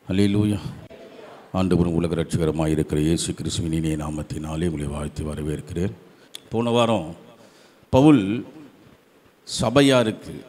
அல்லேலூயா ஆண்டவரும் உலக ரட்சகரமாக இருக்கிற இயேசு கிறிஸ்துவின் இனிய நாமத்தினாலே உங்களை வாழ்த்தி வரவேற்கிறேன் போன வாரம் பவுல் சபையாருக்கு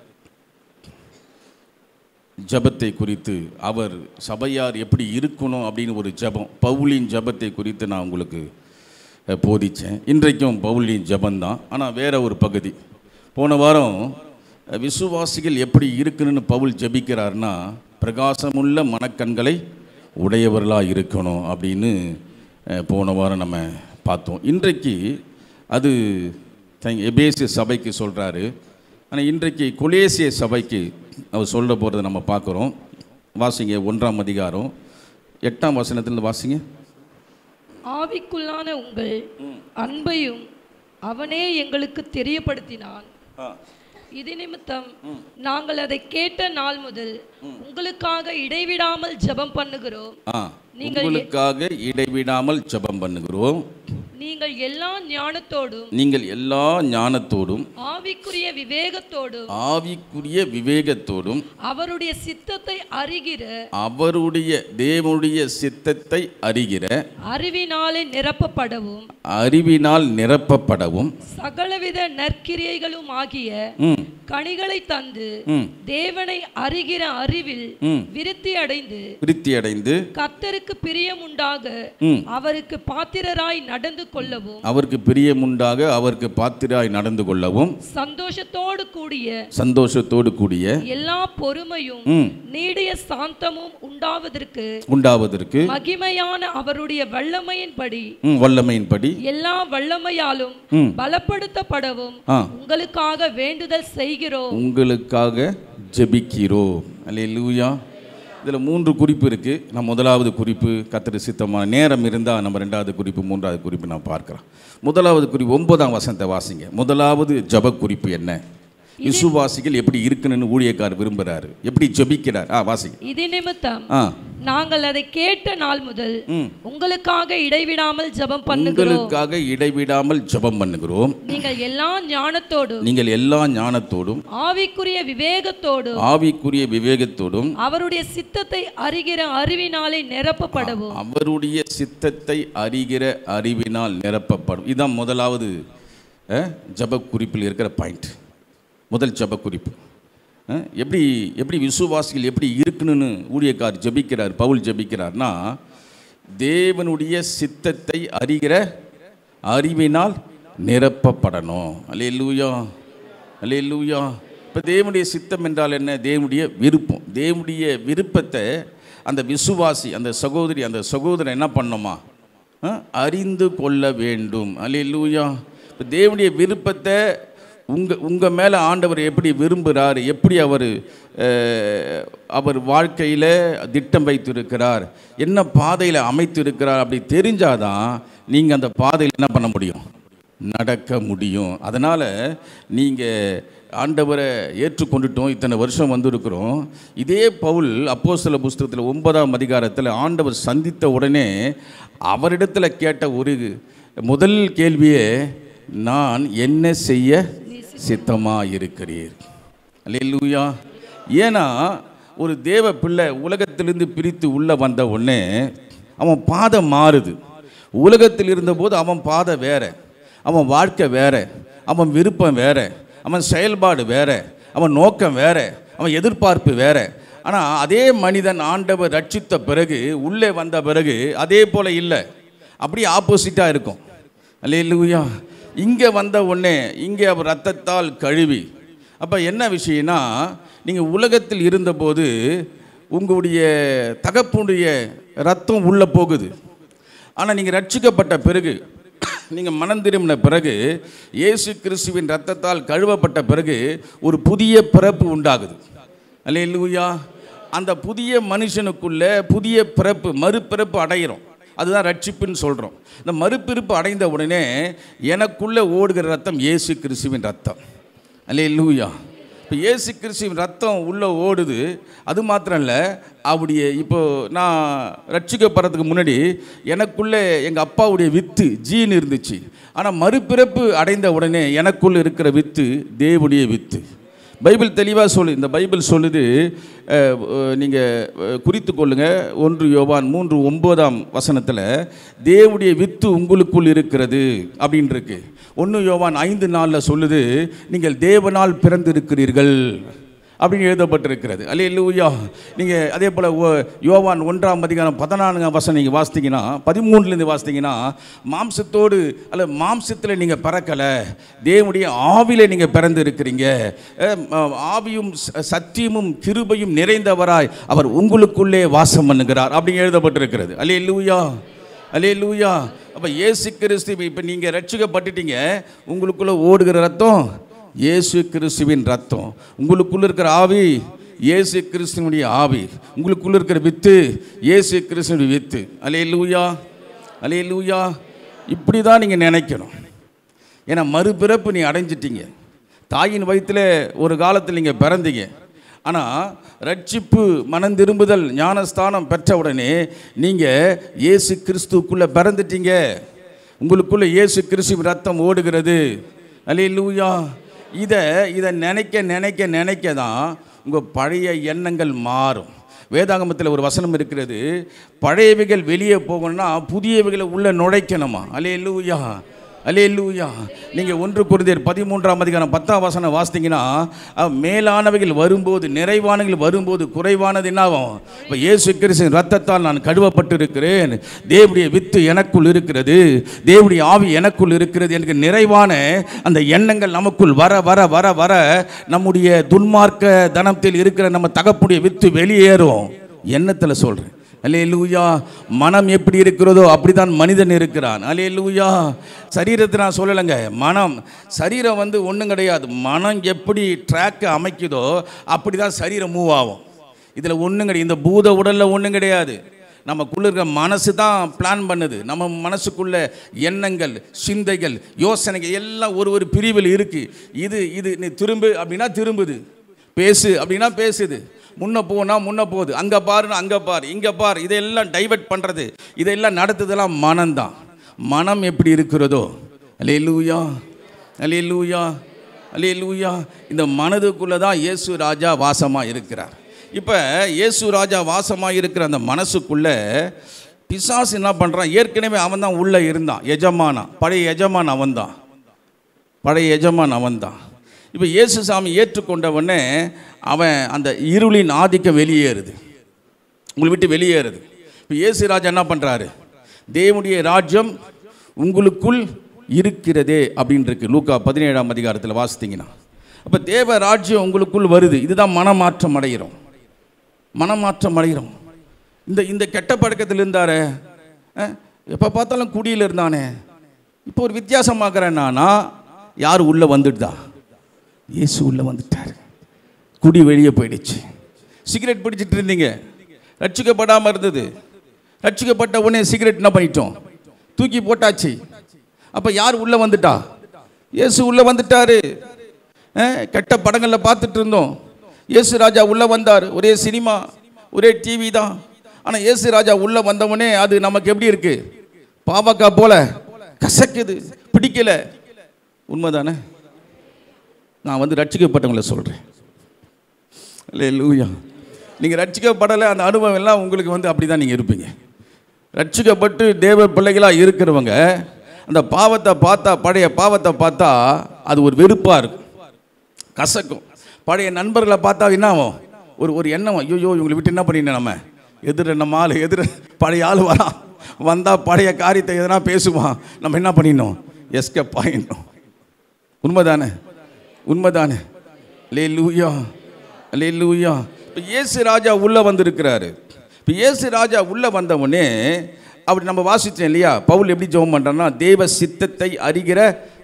ஜெபத்தை குறித்து அவர் சபையார் எப்படி இருக்கணும் அப்படின்னு ஒரு ஜெபம் பவுலின் ஜெபத்தை குறித்து நான் உங்களுக்கு அஹ், போதிச்சேன் இன்றைக்கும் பவுலின் ஜெபந்தான் ஆனால் வேற ஒரு பகுதி போன வாரம் அஹ், விசுவாசிகள் எப்படி இருக்கணும்னு பவுல் ஜெபிக்கிறார்னா பிரகாசமுள்ள மனக்கண்களை உடையவர்களாக இருக்கணும் அப்படின்னு அஹ், போன வாரம் நம்ம பார்த்தோம் இன்றைக்கு அது தங் எபேசிய சபைக்கு சொல்கிறாரு ஆனால் இன்றைக்கு கொலேசிய சபைக்கு அவர் சொல்ல போகிறத நம்ம பார்க்குறோம் வாசிங்க ஒன்றாம் அதிகாரம் எட்டாம் வசனத்திலிருந்து வாசிங்க ஆவிக்குள்ளான உங்கள் அன்பையும் அவனே எங்களுக்கு தெரியப்படுத்தினான் இது நிமித்தம் நாங்கள் அதை கேட்ட நாள் முதல் உங்களுக்காக இடைவிடாமல் ஜெபம் பண்ணுகிறோம் ஆ உங்களுக்காக இடைவிடாமல் ஜெபம் பண்ணுகிறோம் நீங்கள் எல்லா ஞானத்தோடும் நீங்கள் எல்லா ஞானத்தோடும் ஆவிக்குரிய விவேகத்தோடும் ஆவிக்குரிய விவேகத்தோடும் அவருடைய சித்தத்தை அறிகிற அவருடைய தேவனுடைய சித்தத்தை அறிகிற அறிவினாலே நிரப்பப்படவும் அறிவினால் நிரப்பப்படவும் சகலவித நற்கிரியைகளும் ஆகிய ம் கனிகளை தந்து ம் தேவனை அறிகிற அறிவில் ம் விருத்தி அடைந்து விருத்தி அடைந்து கர்த்தருக்கு பிரியமுண்டாக ம் அவருக்கு பாத்திரராய் நடந்து கொள்ளவும் அவருக்கு பிரியமுண்டாக அவருக்கு பாத்திராய் நடந்து கொள்ளவும் சந்தோஷத்தோடு கூடிய சந்தோஷத்தோடு கூடிய எல்லா பொறுமையும் ம் நீடிய சாந்தமும் உண்டாவதற்கு உண்டாவதற்கு மகிமையான அவருடைய வல்லமையின்படி ம், வல்லமையின்படி எல்லா வல்லமையாலும் ம். பலப்படுத்தப்படவும் ஆ உங்களுக்காக வேண்டுதல் செய்கிறோம் உங்களுக்காக ஜெபிக்கிறோம் அல்லேலூயா இதில் மூன்று குறிப்பு இருக்குது நான் முதலாவது குறிப்பு கத்திரி சித்தமான நேரம் இருந்தால் நம்ம ரெண்டாவது குறிப்பு மூன்றாவது குறிப்பு நான் பார்க்குறேன் முதலாவது குறிப்பு ஒன்பதாம் வசனத்தை வாசிங்க முதலாவது ஜப குறிப்பு என்ன விசுவாசிகள் எப்படி இருக்கணும்னு ஊழியக்கார் விரும்புகிறாரு எப்படி ஜெபிக்கிறார் ஆ வாசிங்க இது நிமித்தம் ஆ நாங்கள் அதை கேட்ட நாள் முதல் ம். உங்களுக்காக இடைவிடாமல் ஜெபம் பண்ணுகிறோம் உங்களுக்காக இடைவிடாமல் ஜெபம் பண்ணுகிறோம் நீங்கள் எல்லா ஞானத்தோடும் நீங்கள் எல்லா ஞானத்தோடும் ஆவிக்குரிய விவேகத்தோடும் ஆவிக்குரிய விவேகத்தோடும் அவருடைய சித்தத்தை அறிகிற அறிவினாலே நிரப்பப்படவும் அவருடைய சித்தத்தை அறிகிற அறிவினால் நிரப்பப்படும் இதுதான் முதலாவது அஹ், ஜெப குறிப்பில் இருக்கிற பாயிண்ட் முதல் ஜெப குறிப்பு அஹ், எப்படி எப்படி விசுவாசிகள் எப்படி இருக்கணும்னு ஊழியக்கார் ஜெபிக்கிறார் பவுல் ஜெபிக்கிறார்னா தேவனுடைய சித்தத்தை அறிகிற அறிவினால் நிரப்பப்படணும் அல்லேலூயா அல்லேலூயா இப்போ தேவனுடைய சித்தம் என்றால் என்ன தேவனுடைய விருப்பம் தேவனுடைய விருப்பத்தை அந்த விசுவாசி அந்த சகோதரி அந்த சகோதரன் என்ன பண்ணணுமா அஹ், அறிந்து கொள்ள வேண்டும் அல்லேலூயா இப்போ தேவனுடைய விருப்பத்தை உங்கள் உங்கள் மேலே ஆண்டவர் எப்படி விரும்புகிறார் எப்படி அவர் அவர் வாழ்க்கையில் திட்டம் வைத்திருக்கிறார் என்ன பாதையில் அமைத்திருக்கிறார் அப்படி தெரிஞ்சாதான் நீங்கள் அந்த பாதையில் என்ன பண்ண முடியும் நடக்க முடியும் அதனால் நீங்கள் ஆண்டவரை ஏற்றுக்கொண்டுட்டோம் இத்தனை வருஷம் வந்திருக்கிறோம் இதே பவுல் அப்போஸ்தல புஸ்தகத்தில் ஒன்பதாம் அதிகாரத்தில் ஆண்டவர் சந்தித்த உடனே அவரிடத்தில் கேட்ட ஒரு முதல் கேள்வியே நான் என்ன செய்ய சித்தமாக இருக்கிறீர் அல்லேலூயா ஏன்னா ஒரு தேவ பிள்ளை உலகத்திலிருந்து பிரித்து உள்ளே வந்த உடனே அவன் பாதை மாறுது உலகத்தில் இருந்தபோது அவன் பாதை வேற அவன் வாழ்க்கை வேற அவன் விருப்பம் வேற அவன் செயல்பாடு வேற அவன் நோக்கம் வேற அவன் எதிர்பார்ப்பு வேற ஆனால் அதே மனிதன் ஆண்டவர் ரட்சித்த பிறகு உள்ளே வந்த பிறகு அதே போல் இல்லை அப்படியே ஆப்போசிட்டாக இருக்கும் அல்லேலூயா இங்கே வந்த உடனே இங்கே அவர் ரத்தத்தால் கழுவி அப்போ என்ன விஷயம்னா நீங்கள் உலகத்தில் இருந்தபோது உங்களுடைய தகப்புடைய ரத்தம் உள்ளே போகுது ஆனால் நீங்கள் ரட்சிக்கப்பட்ட பிறகு நீங்கள் மனம் திரும்பின பிறகு இயேசு கிறிஸ்துவின் ரத்தத்தால் கழுவப்பட்ட பிறகு ஒரு புதிய பிறப்பு உண்டாகுது அல்லேலூயா அந்த புதிய மனுஷனுக்குள்ள புதிய பிறப்பு மறுபிறப்பு அடைகிறோம் அதுதான் ரட்சிப்புன்னு சொல்கிறோம் இந்த மறுபிறப்பு அடைந்த உடனே எனக்குள்ளே ஓடுகிற ரத்தம் இயேசு கிறிஸ்துவின் ரத்தம் அல்லேலூயா இப்போ இயேசு கிறிஸ்துவின் ரத்தம் உள்ளே ஓடுது அது மாத்திரம் இல்லை அவருடைய இப்போ நான் ரட்சிக்கப்படுறதுக்கு முன்னாடி எனக்குள்ளே எங்கள் அப்பாவுடைய வித்து ஜீன் இருந்துச்சு ஆனால் மறுபிறப்பு அடைந்த உடனே எனக்குள்ளே இருக்கிற வித்து தேவனுடைய வித்து பைபிள் தெளிவாக சொல்லு இந்த பைபிள் சொல்லுது நீங்கள் குறித்து கொள்ளுங்க ஒன்று யோவான் மூன்று ஒன்பதாம் வசனத்தில் தேவனுடைய வித்து உங்களுக்குள் இருக்கிறது அப்படின்னு இருக்கு ஒன்று யோவான் ஐந்து நாளில் சொல்லுது நீங்கள் தேவனால் பிறந்திருக்கிறீர்கள் அப்படின்னு எழுதப்பட்டிருக்கிறது அல்ல இல்லையா நீங்கள் அதே போல் யோவான் ஒன்றாம் அதிகாரம் பதினான்காம் வசனம் நீங்கள் வாசித்தீங்கன்னா பதிமூணுலேருந்து வாசித்தீங்கன்னா மாம்சத்தோடு அல்ல மாம்சத்தில் நீங்கள் பிறக்கலை தேவனுடைய ஆவியில் நீங்கள் பிறந்து இருக்கிறீங்க அஹ், அஹ், ஆவியும் ச- சத்தியமும் கிருபையும் நிறைந்தவராய் அவர் உங்களுக்குள்ளே வாசம் பண்ணுகிறார் அப்படின்னு எழுதப்பட்டிருக்கிறது அல்ல இல்லையா அல்லே லூயா அப்போ இயேசு கிறிஸ்து இப்போ நீங்கள் ரட்சிக்கப்பட்டுட்டீங்க உங்களுக்குள்ளே ஓடுகிற ரத்தம் இயேசு கிறிஸ்துவின் ரத்தம் உங்களுக்குள்ள இருக்கிற ஆவி இயேசு கிறிஸ்துவனுடைய ஆவி உங்களுக்குள்ள இருக்கிற வித்து இயேசு கிறிஸ்துவனுடைய வித்து அலே லூயா அலே லூயா இப்படி தான் நீங்கள் நினைக்கணும் ஏன்னா மறுபிறப்பு நீ அடைஞ்சிட்டீங்க தாயின் வயிற்றில் ஒரு காலத்தில் நீங்கள் பிறந்தீங்க ஆனால் ரட்சிப்பு மனம் திரும்புதல் ஞானஸ்தானம் பெற்ற உடனே நீங்கள் இயேசு கிறிஸ்துக்குள்ளே பிறந்துட்டீங்க உங்களுக்குள்ளே இயேசு கிறிஸ்துவின் ரத்தம் ஓடுகிறது அலே லூயா இதை இதை நினைக்க நினைக்க நினைக்க தான் உங்கள் பழைய எண்ணங்கள் மாறும் வேதாகமத்தில் ஒரு வசனம் இருக்கிறது பழையவைகள் வெளியே போகணும்னா புதியவைகளை உள்ள நுழைக்கணுமா அலே லூயா அலே லூயா நீங்கள் ஒன்று குருதியர் பதிமூன்றாம் அதிகாரம் பத்தாம் வசனம் வாசித்தீங்கன்னா அஹ், மேலானவைகள் வரும்போது நிறைவானவைகள் வரும்போது குறைவானது என்னாகும் இப்போ இயேசு கிறிஸ்துவின் ரத்தத்தால் நான் கழுவப்பட்டிருக்கிறேன் தேவனுடைய வித்து எனக்குள் இருக்கிறது தேவனுடைய ஆவி எனக்குள் இருக்கிறது எனக்கு நிறைவான அந்த எண்ணங்கள் நமக்குள் வர வர வர வர நம்முடைய துன்மார்க்க தனத்தில் இருக்கிற நம்ம தகப்புடைய வித்து வெளியேறும் எண்ணத்தில் சொல்கிறேன் அலே லூயா மனம் எப்படி இருக்கிறதோ அப்படிதான் மனிதன் இருக்கிறான் அலே லூயா சரீரத்தை நான் சொல்லலைங்க மனம் சரீரம் வந்து ஒன்றும் கிடையாது மனம் எப்படி ட்ராக்கை அமைக்குதோ அப்படி தான் சரீரம் மூவ் ஆகும் இதில் ஒன்றும் கிடையாது இந்த பூத உடலில் ஒன்றும் கிடையாது நமக்குள்ள இருக்கிற மனசு தான் பிளான் பண்ணுது நம்ம மனசுக்குள்ள எண்ணங்கள் சிந்தைகள் யோசனைகள் எல்லாம் ஒரு ஒரு பிரிவில் இருக்குது இது இது நீ திரும்பு அப்படின்னா திரும்புது பேசு அப்படின்னா பேசுது முன்ன போனா முன்ன போகுது அங்கே பாருன்னு அங்கே பாரு இங்கே பாரு இதெல்லாம் டைவர்ட் பண்ணுறது இதெல்லாம் நடத்துதெல்லாம் மனம்தான் மனம் எப்படி இருக்கிறதோ அலே லூயா அலே லூயா அலே லூயா இந்த மனதுக்குள்ளே தான் இயேசு ராஜா வாசமாக இருக்கிறார் இப்போ இயேசு ராஜா வாசமாக இருக்கிற அந்த மனசுக்குள்ளே பிசாசு என்ன பண்ணுறான் ஏற்கனவே அவன் தான் உள்ளே இருந்தான் எஜமானா பழைய எஜமான் அவன் தான் பழைய எஜமான் அவன்தான் இப்போ இயேசு சாமி ஏற்றுக்கொண்டவனே அவன் அந்த இருளின் ஆதிக்கம் வெளியேறுது உங்களை விட்டு வெளியேறுது இப்போ இயேசு ராஜா என்ன பண்ணுறாரு தேவனுடைய ராஜ்யம் உங்களுக்குள் இருக்கிறதே அப்படின்னு இருக்கு லூக்கா பதினேழாம் அதிகாரத்தில் வாசித்தீங்கன்னா அப்போ தேவ ராஜ்யம் உங்களுக்குள் வருது இதுதான் மனமாற்றம் அடைகிறோம் மனமாற்றம் அடைகிறோம் இந்த இந்த கெட்ட பழக்கத்தில் இருந்தாரே எப்போ பார்த்தாலும் குடியில் இருந்தானே இப்போ ஒரு வித்தியாசமாக்குறேன்னா யார் உள்ளே வந்துடுதா இயேசு உள்ளே வந்துட்டார் குடி வெளியே போயிடுச்சு சிகரெட் பிடிச்சிட்டு இருந்தீங்க ரட்சிக்கப்படாமல் இருந்தது ரட்சிக்கப்பட்ட உடனே சிகரெட் என்ன பண்ணிட்டோம் தூக்கி போட்டாச்சு அப்போ யார் உள்ளே வந்துட்டா இயேசு உள்ளே வந்துட்டாரு அஹ், கெட்ட படங்களில் பார்த்துட்டு இருந்தோம் இயேசு ராஜா உள்ளே வந்தார் ஒரே சினிமா ஒரே டிவி தான் ஆனால் இயேசு ராஜா உள்ளே வந்தவொடனே அது நமக்கு எப்படி இருக்கு பாவக்கா போல கசக்குது பிடிக்கல உண்மைதானே நான் வந்து ரட்சிக்கப்பட்டவங்களை சொல்கிறேன் இல்லை லூயா நீங்கள் ரட்சிக்கப்படலை அந்த அனுபவம் எல்லாம் உங்களுக்கு வந்து அப்படி தான் நீங்கள் இருப்பீங்க ரட்சிக்கப்பட்டு தேவ பிள்ளைகளாக இருக்கிறவங்க அந்த பாவத்தை பார்த்தா பழைய பாவத்தை பார்த்தா அது ஒரு வெறுப்பாக இருக்கும் கசக்கும் பழைய நண்பர்களை பார்த்தா என்ன ஆகும் ஒரு ஒரு எண்ணம் ஐயோ இவங்களை விட்டு என்ன பண்ணிட்டேன் நம்ம எதிர நம்ம ஆள் எதிர பழைய ஆள் வரான் வந்தால் பழைய காரியத்தை எதனா பேசுவான் நம்ம என்ன பண்ணிடணும் எஸ்கேப் ஆகிடணும் உண்மைதானே உண்மைதானே லே லூயா லே லூயா இப்போ இயேசு ராஜா உள்ளே வந்திருக்கிறாரு இப்போ இயேசு ராஜா உள்ளே வந்தவொடனே அப்படி நம்ம வாசித்தோம் இல்லையா பவுல் எப்படி ஜெபம் பண்ணுறான்னா தேவ சித்தத்தை அறிகிற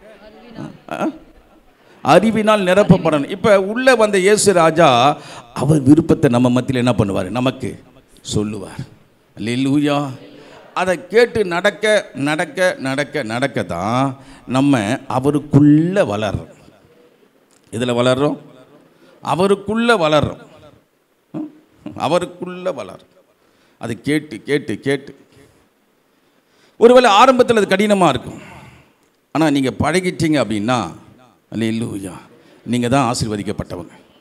ஆ? அறிவினால் நிரப்பப்படணும் இப்போ உள்ளே வந்த இயேசு ராஜா அவர் விருப்பத்தை நம்ம மத்தியில் என்ன பண்ணுவார் நமக்கு சொல்லுவார் லூயா அதை கேட்டு நடக்க நடக்க நடக்க நடக்க தான் நம்ம அவருக்குள்ளே வளர்றோம் இதில் வளர்றோம் அவருக்குள்ளே வளர்றோம் ம்? அவருக்குள்ளே வளர்றோம் அதை கேட்டு கேட்டு கேட்டு ஒருவேளை ஆரம்பத்தில் அது கடினமாக இருக்கும் ஆனால் நீங்கள் பழகிட்டீங்க அப்படின்னா அல்லேலூயா நீங்கள் தான் ஆசீர்வதிக்கப்பட்டவங்க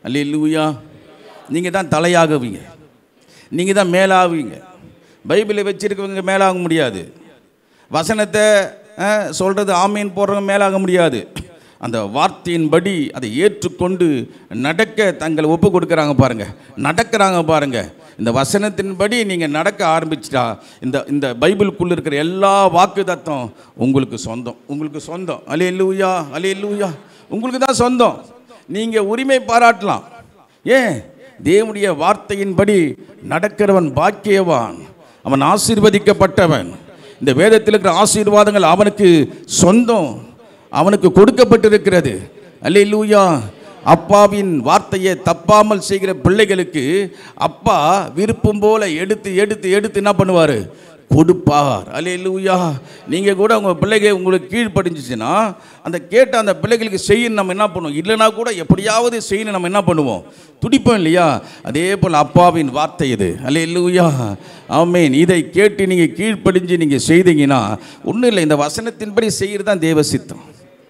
அல்லேலூயா நீங்கள் தான் தலையாகுவீங்க நீங்கள் தான் மேலாகுவீங்க பைபிளை வச்சிருக்கவங்க மேலாக முடியாது வசனத்தை சொல்கிறது ஆமீன் போடுறவங்க மேலாக முடியாது அந்த வார்த்தையின்படி அதை ஏற்றுக்கொண்டு நடக்க தங்களை ஒப்பு கொடுக்குறாங்க பாருங்க நடக்கிறாங்க பாருங்க இந்த வசனத்தின்படி நீங்கள் நடக்க ஆரம்பிச்சிட்டா இந்த இந்த பைபிளுக்குள்ள இருக்கிற எல்லா வாக்கு தத்துவம் உங்களுக்கு சொந்தம் உங்களுக்கு சொந்தம் அலே லூயா அலே லூயா உங்களுக்கு தான் சொந்தம் நீங்கள் உரிமை பாராட்டலாம் ஏன் தேவனுடைய வார்த்தையின்படி நடக்கிறவன் பாக்கியவான் அவன் ஆசீர்வதிக்கப்பட்டவன் இந்த வேதத்தில் இருக்கிற ஆசீர்வாதங்கள் அவனுக்கு சொந்தம் அவனுக்கு கொடுக்கப்பட்டிருக்கிறது அல்லேலூயா அப்பாவின் வார்த்தையை தப்பாமல் செய்கிற பிள்ளைகளுக்கு அப்பா விருப்பம் போல எடுத்து எடுத்து எடுத்து என்ன பண்ணுவார் கொடுப்பார் அல்லேலூயா நீங்கள் கூட உங்கள் பிள்ளைகள் உங்களுக்கு கீழ்ப்படிஞ்சிச்சுன்னா அந்த கேட்ட அந்த பிள்ளைகளுக்கு செய்யணும் நம்ம என்ன பண்ணுவோம் இல்லைனா கூட எப்படியாவது செய்யணும் நம்ம என்ன பண்ணுவோம் துடிப்போம் இல்லையா அதே போல் அப்பாவின் வார்த்தை இது அல்லேலூயா ஆமேன் இதை கேட்டு நீங்கள் கீழ்ப்படிஞ்சு நீங்கள் செய்தீங்கன்னா ஒன்றும் இல்லை இந்த வசனத்தின்படி செய்கிறது தான் தேவ சித்தம்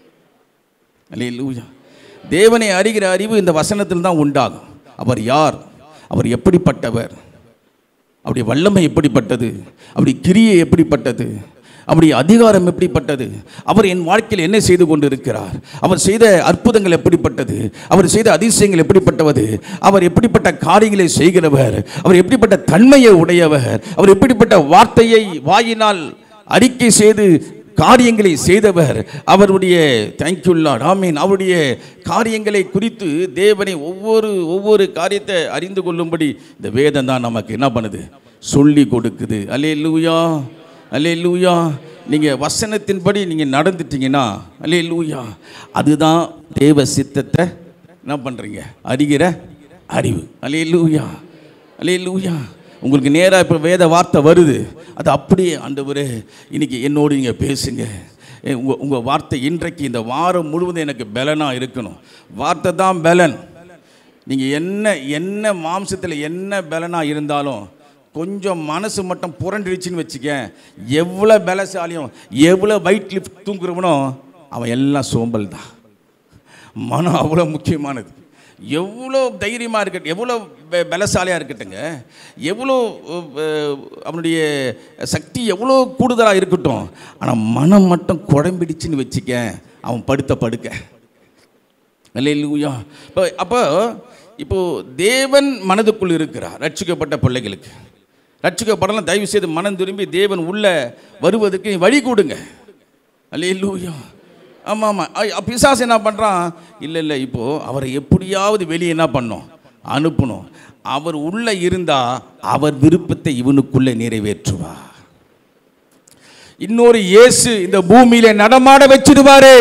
அல்லேலூயா தேவனை அறிகிற அறிவு இந்த வசனத்தில் தான் உண்டாகும் அவர் யார் அவர் எப்படிப்பட்டவர் அவருடைய வல்லமை எப்படிப்பட்டது அவருடைய கிரியை எப்படிப்பட்டது அவருடைய அதிகாரம் எப்படிப்பட்டது அவர் என் வாழ்க்கையில் என்ன செய்து கொண்டு இருக்கிறார் அவர் செய்த அற்புதங்கள் எப்படிப்பட்டது அவர் செய்த அதிசயங்கள் எப்படிப்பட்டவது அவர் எப்படிப்பட்ட காரியங்களை செய்கிறவர் அவர் எப்படிப்பட்ட தன்மையை உடையவர் அவர் எப்படிப்பட்ட வார்த்தையை வாயினால் அறிக்கை செய்து காரியங்களை செய்தவர் அவருடைய தேங்க்யூல்லா ஆமீன் அவருடைய காரியங்களை குறித்து தேவனை ஒவ்வொரு ஒவ்வொரு காரியத்தை அறிந்து கொள்ளும்படி இந்த வேதம் தான் நமக்கு என்ன பண்ணுது சொல்லி கொடுக்குது அலே லூயா அலே லூயா நீங்கள் வசனத்தின்படி நீங்கள் நடந்துட்டீங்கன்னா அலே லூயா அதுதான் தேவ சித்தத்தை என்ன பண்ணுறீங்க அறிகிற அறிவு அலே லூயா அலே லூயா உங்களுக்கு நேராக இப்போ வேத வார்த்தை வருது அது அப்படியே ஆண்டவரே இன்னைக்கு என்னோடு நீங்கள் பேசுங்க உங்கள் உங்கள் வார்த்தை இன்றைக்கு இந்த வாரம் முழுவதும் எனக்கு பலனாக இருக்கணும் வார்த்தை தான் பலன் நீங்கள் என்ன என்ன மாம்சத்தில் என்ன பலனாக இருந்தாலும் கொஞ்சம் மனசு மட்டும் புரண்டுடுச்சுன்னு வச்சுக்க எவ்வளோ பலசாலியும் எவ்வளோ வெயிட் லிஃப்ட் தூங்குறவனோ அவன் எல்லாம் சோம்பல் தான் மனம் அவ்வளோ முக்கியமானது எவ்வளோ தைரியமாக இருக்கட்டும் எவ்வளோ பெ- பலசாலியாக இருக்கட்டுங்க எவ்வளோ அஹ், அவனுடைய சக்தி எவ்வளோ கூடுதலாக இருக்கட்டும் ஆனால் மனம் மட்டும் குழம்பிடுச்சுன்னு வச்சுக்க அவன் படுத்த படுக்க அல்லேலூயா இப்போ அப்போ இப்போ தேவன் மனதுக்குள் இருக்கிறார் ரட்சிக்கப்பட்ட பிள்ளைகளுக்கு ரட்சிக்கப்படலாம் தயவு செய்து மனம் திரும்பி தேவன் உள்ள வருவதற்கு நீ வழி கொடுங்க அல்லேலூயா ஆமாம் ஆமாம் பிசாசு என்ன பண்ணுறான் இல்லை இல்லை இப்போது அவரை எப்படியாவது வெளியே என்ன பண்ணோம் அனுப்பணும் அவர் உள்ளே இருந்தால் அவர் விருப்பத்தை இவனுக்குள்ளே நிறைவேற்றுவார் இன்னொரு இயேசு இந்த பூமியில நடமாட வச்சிடுவாரு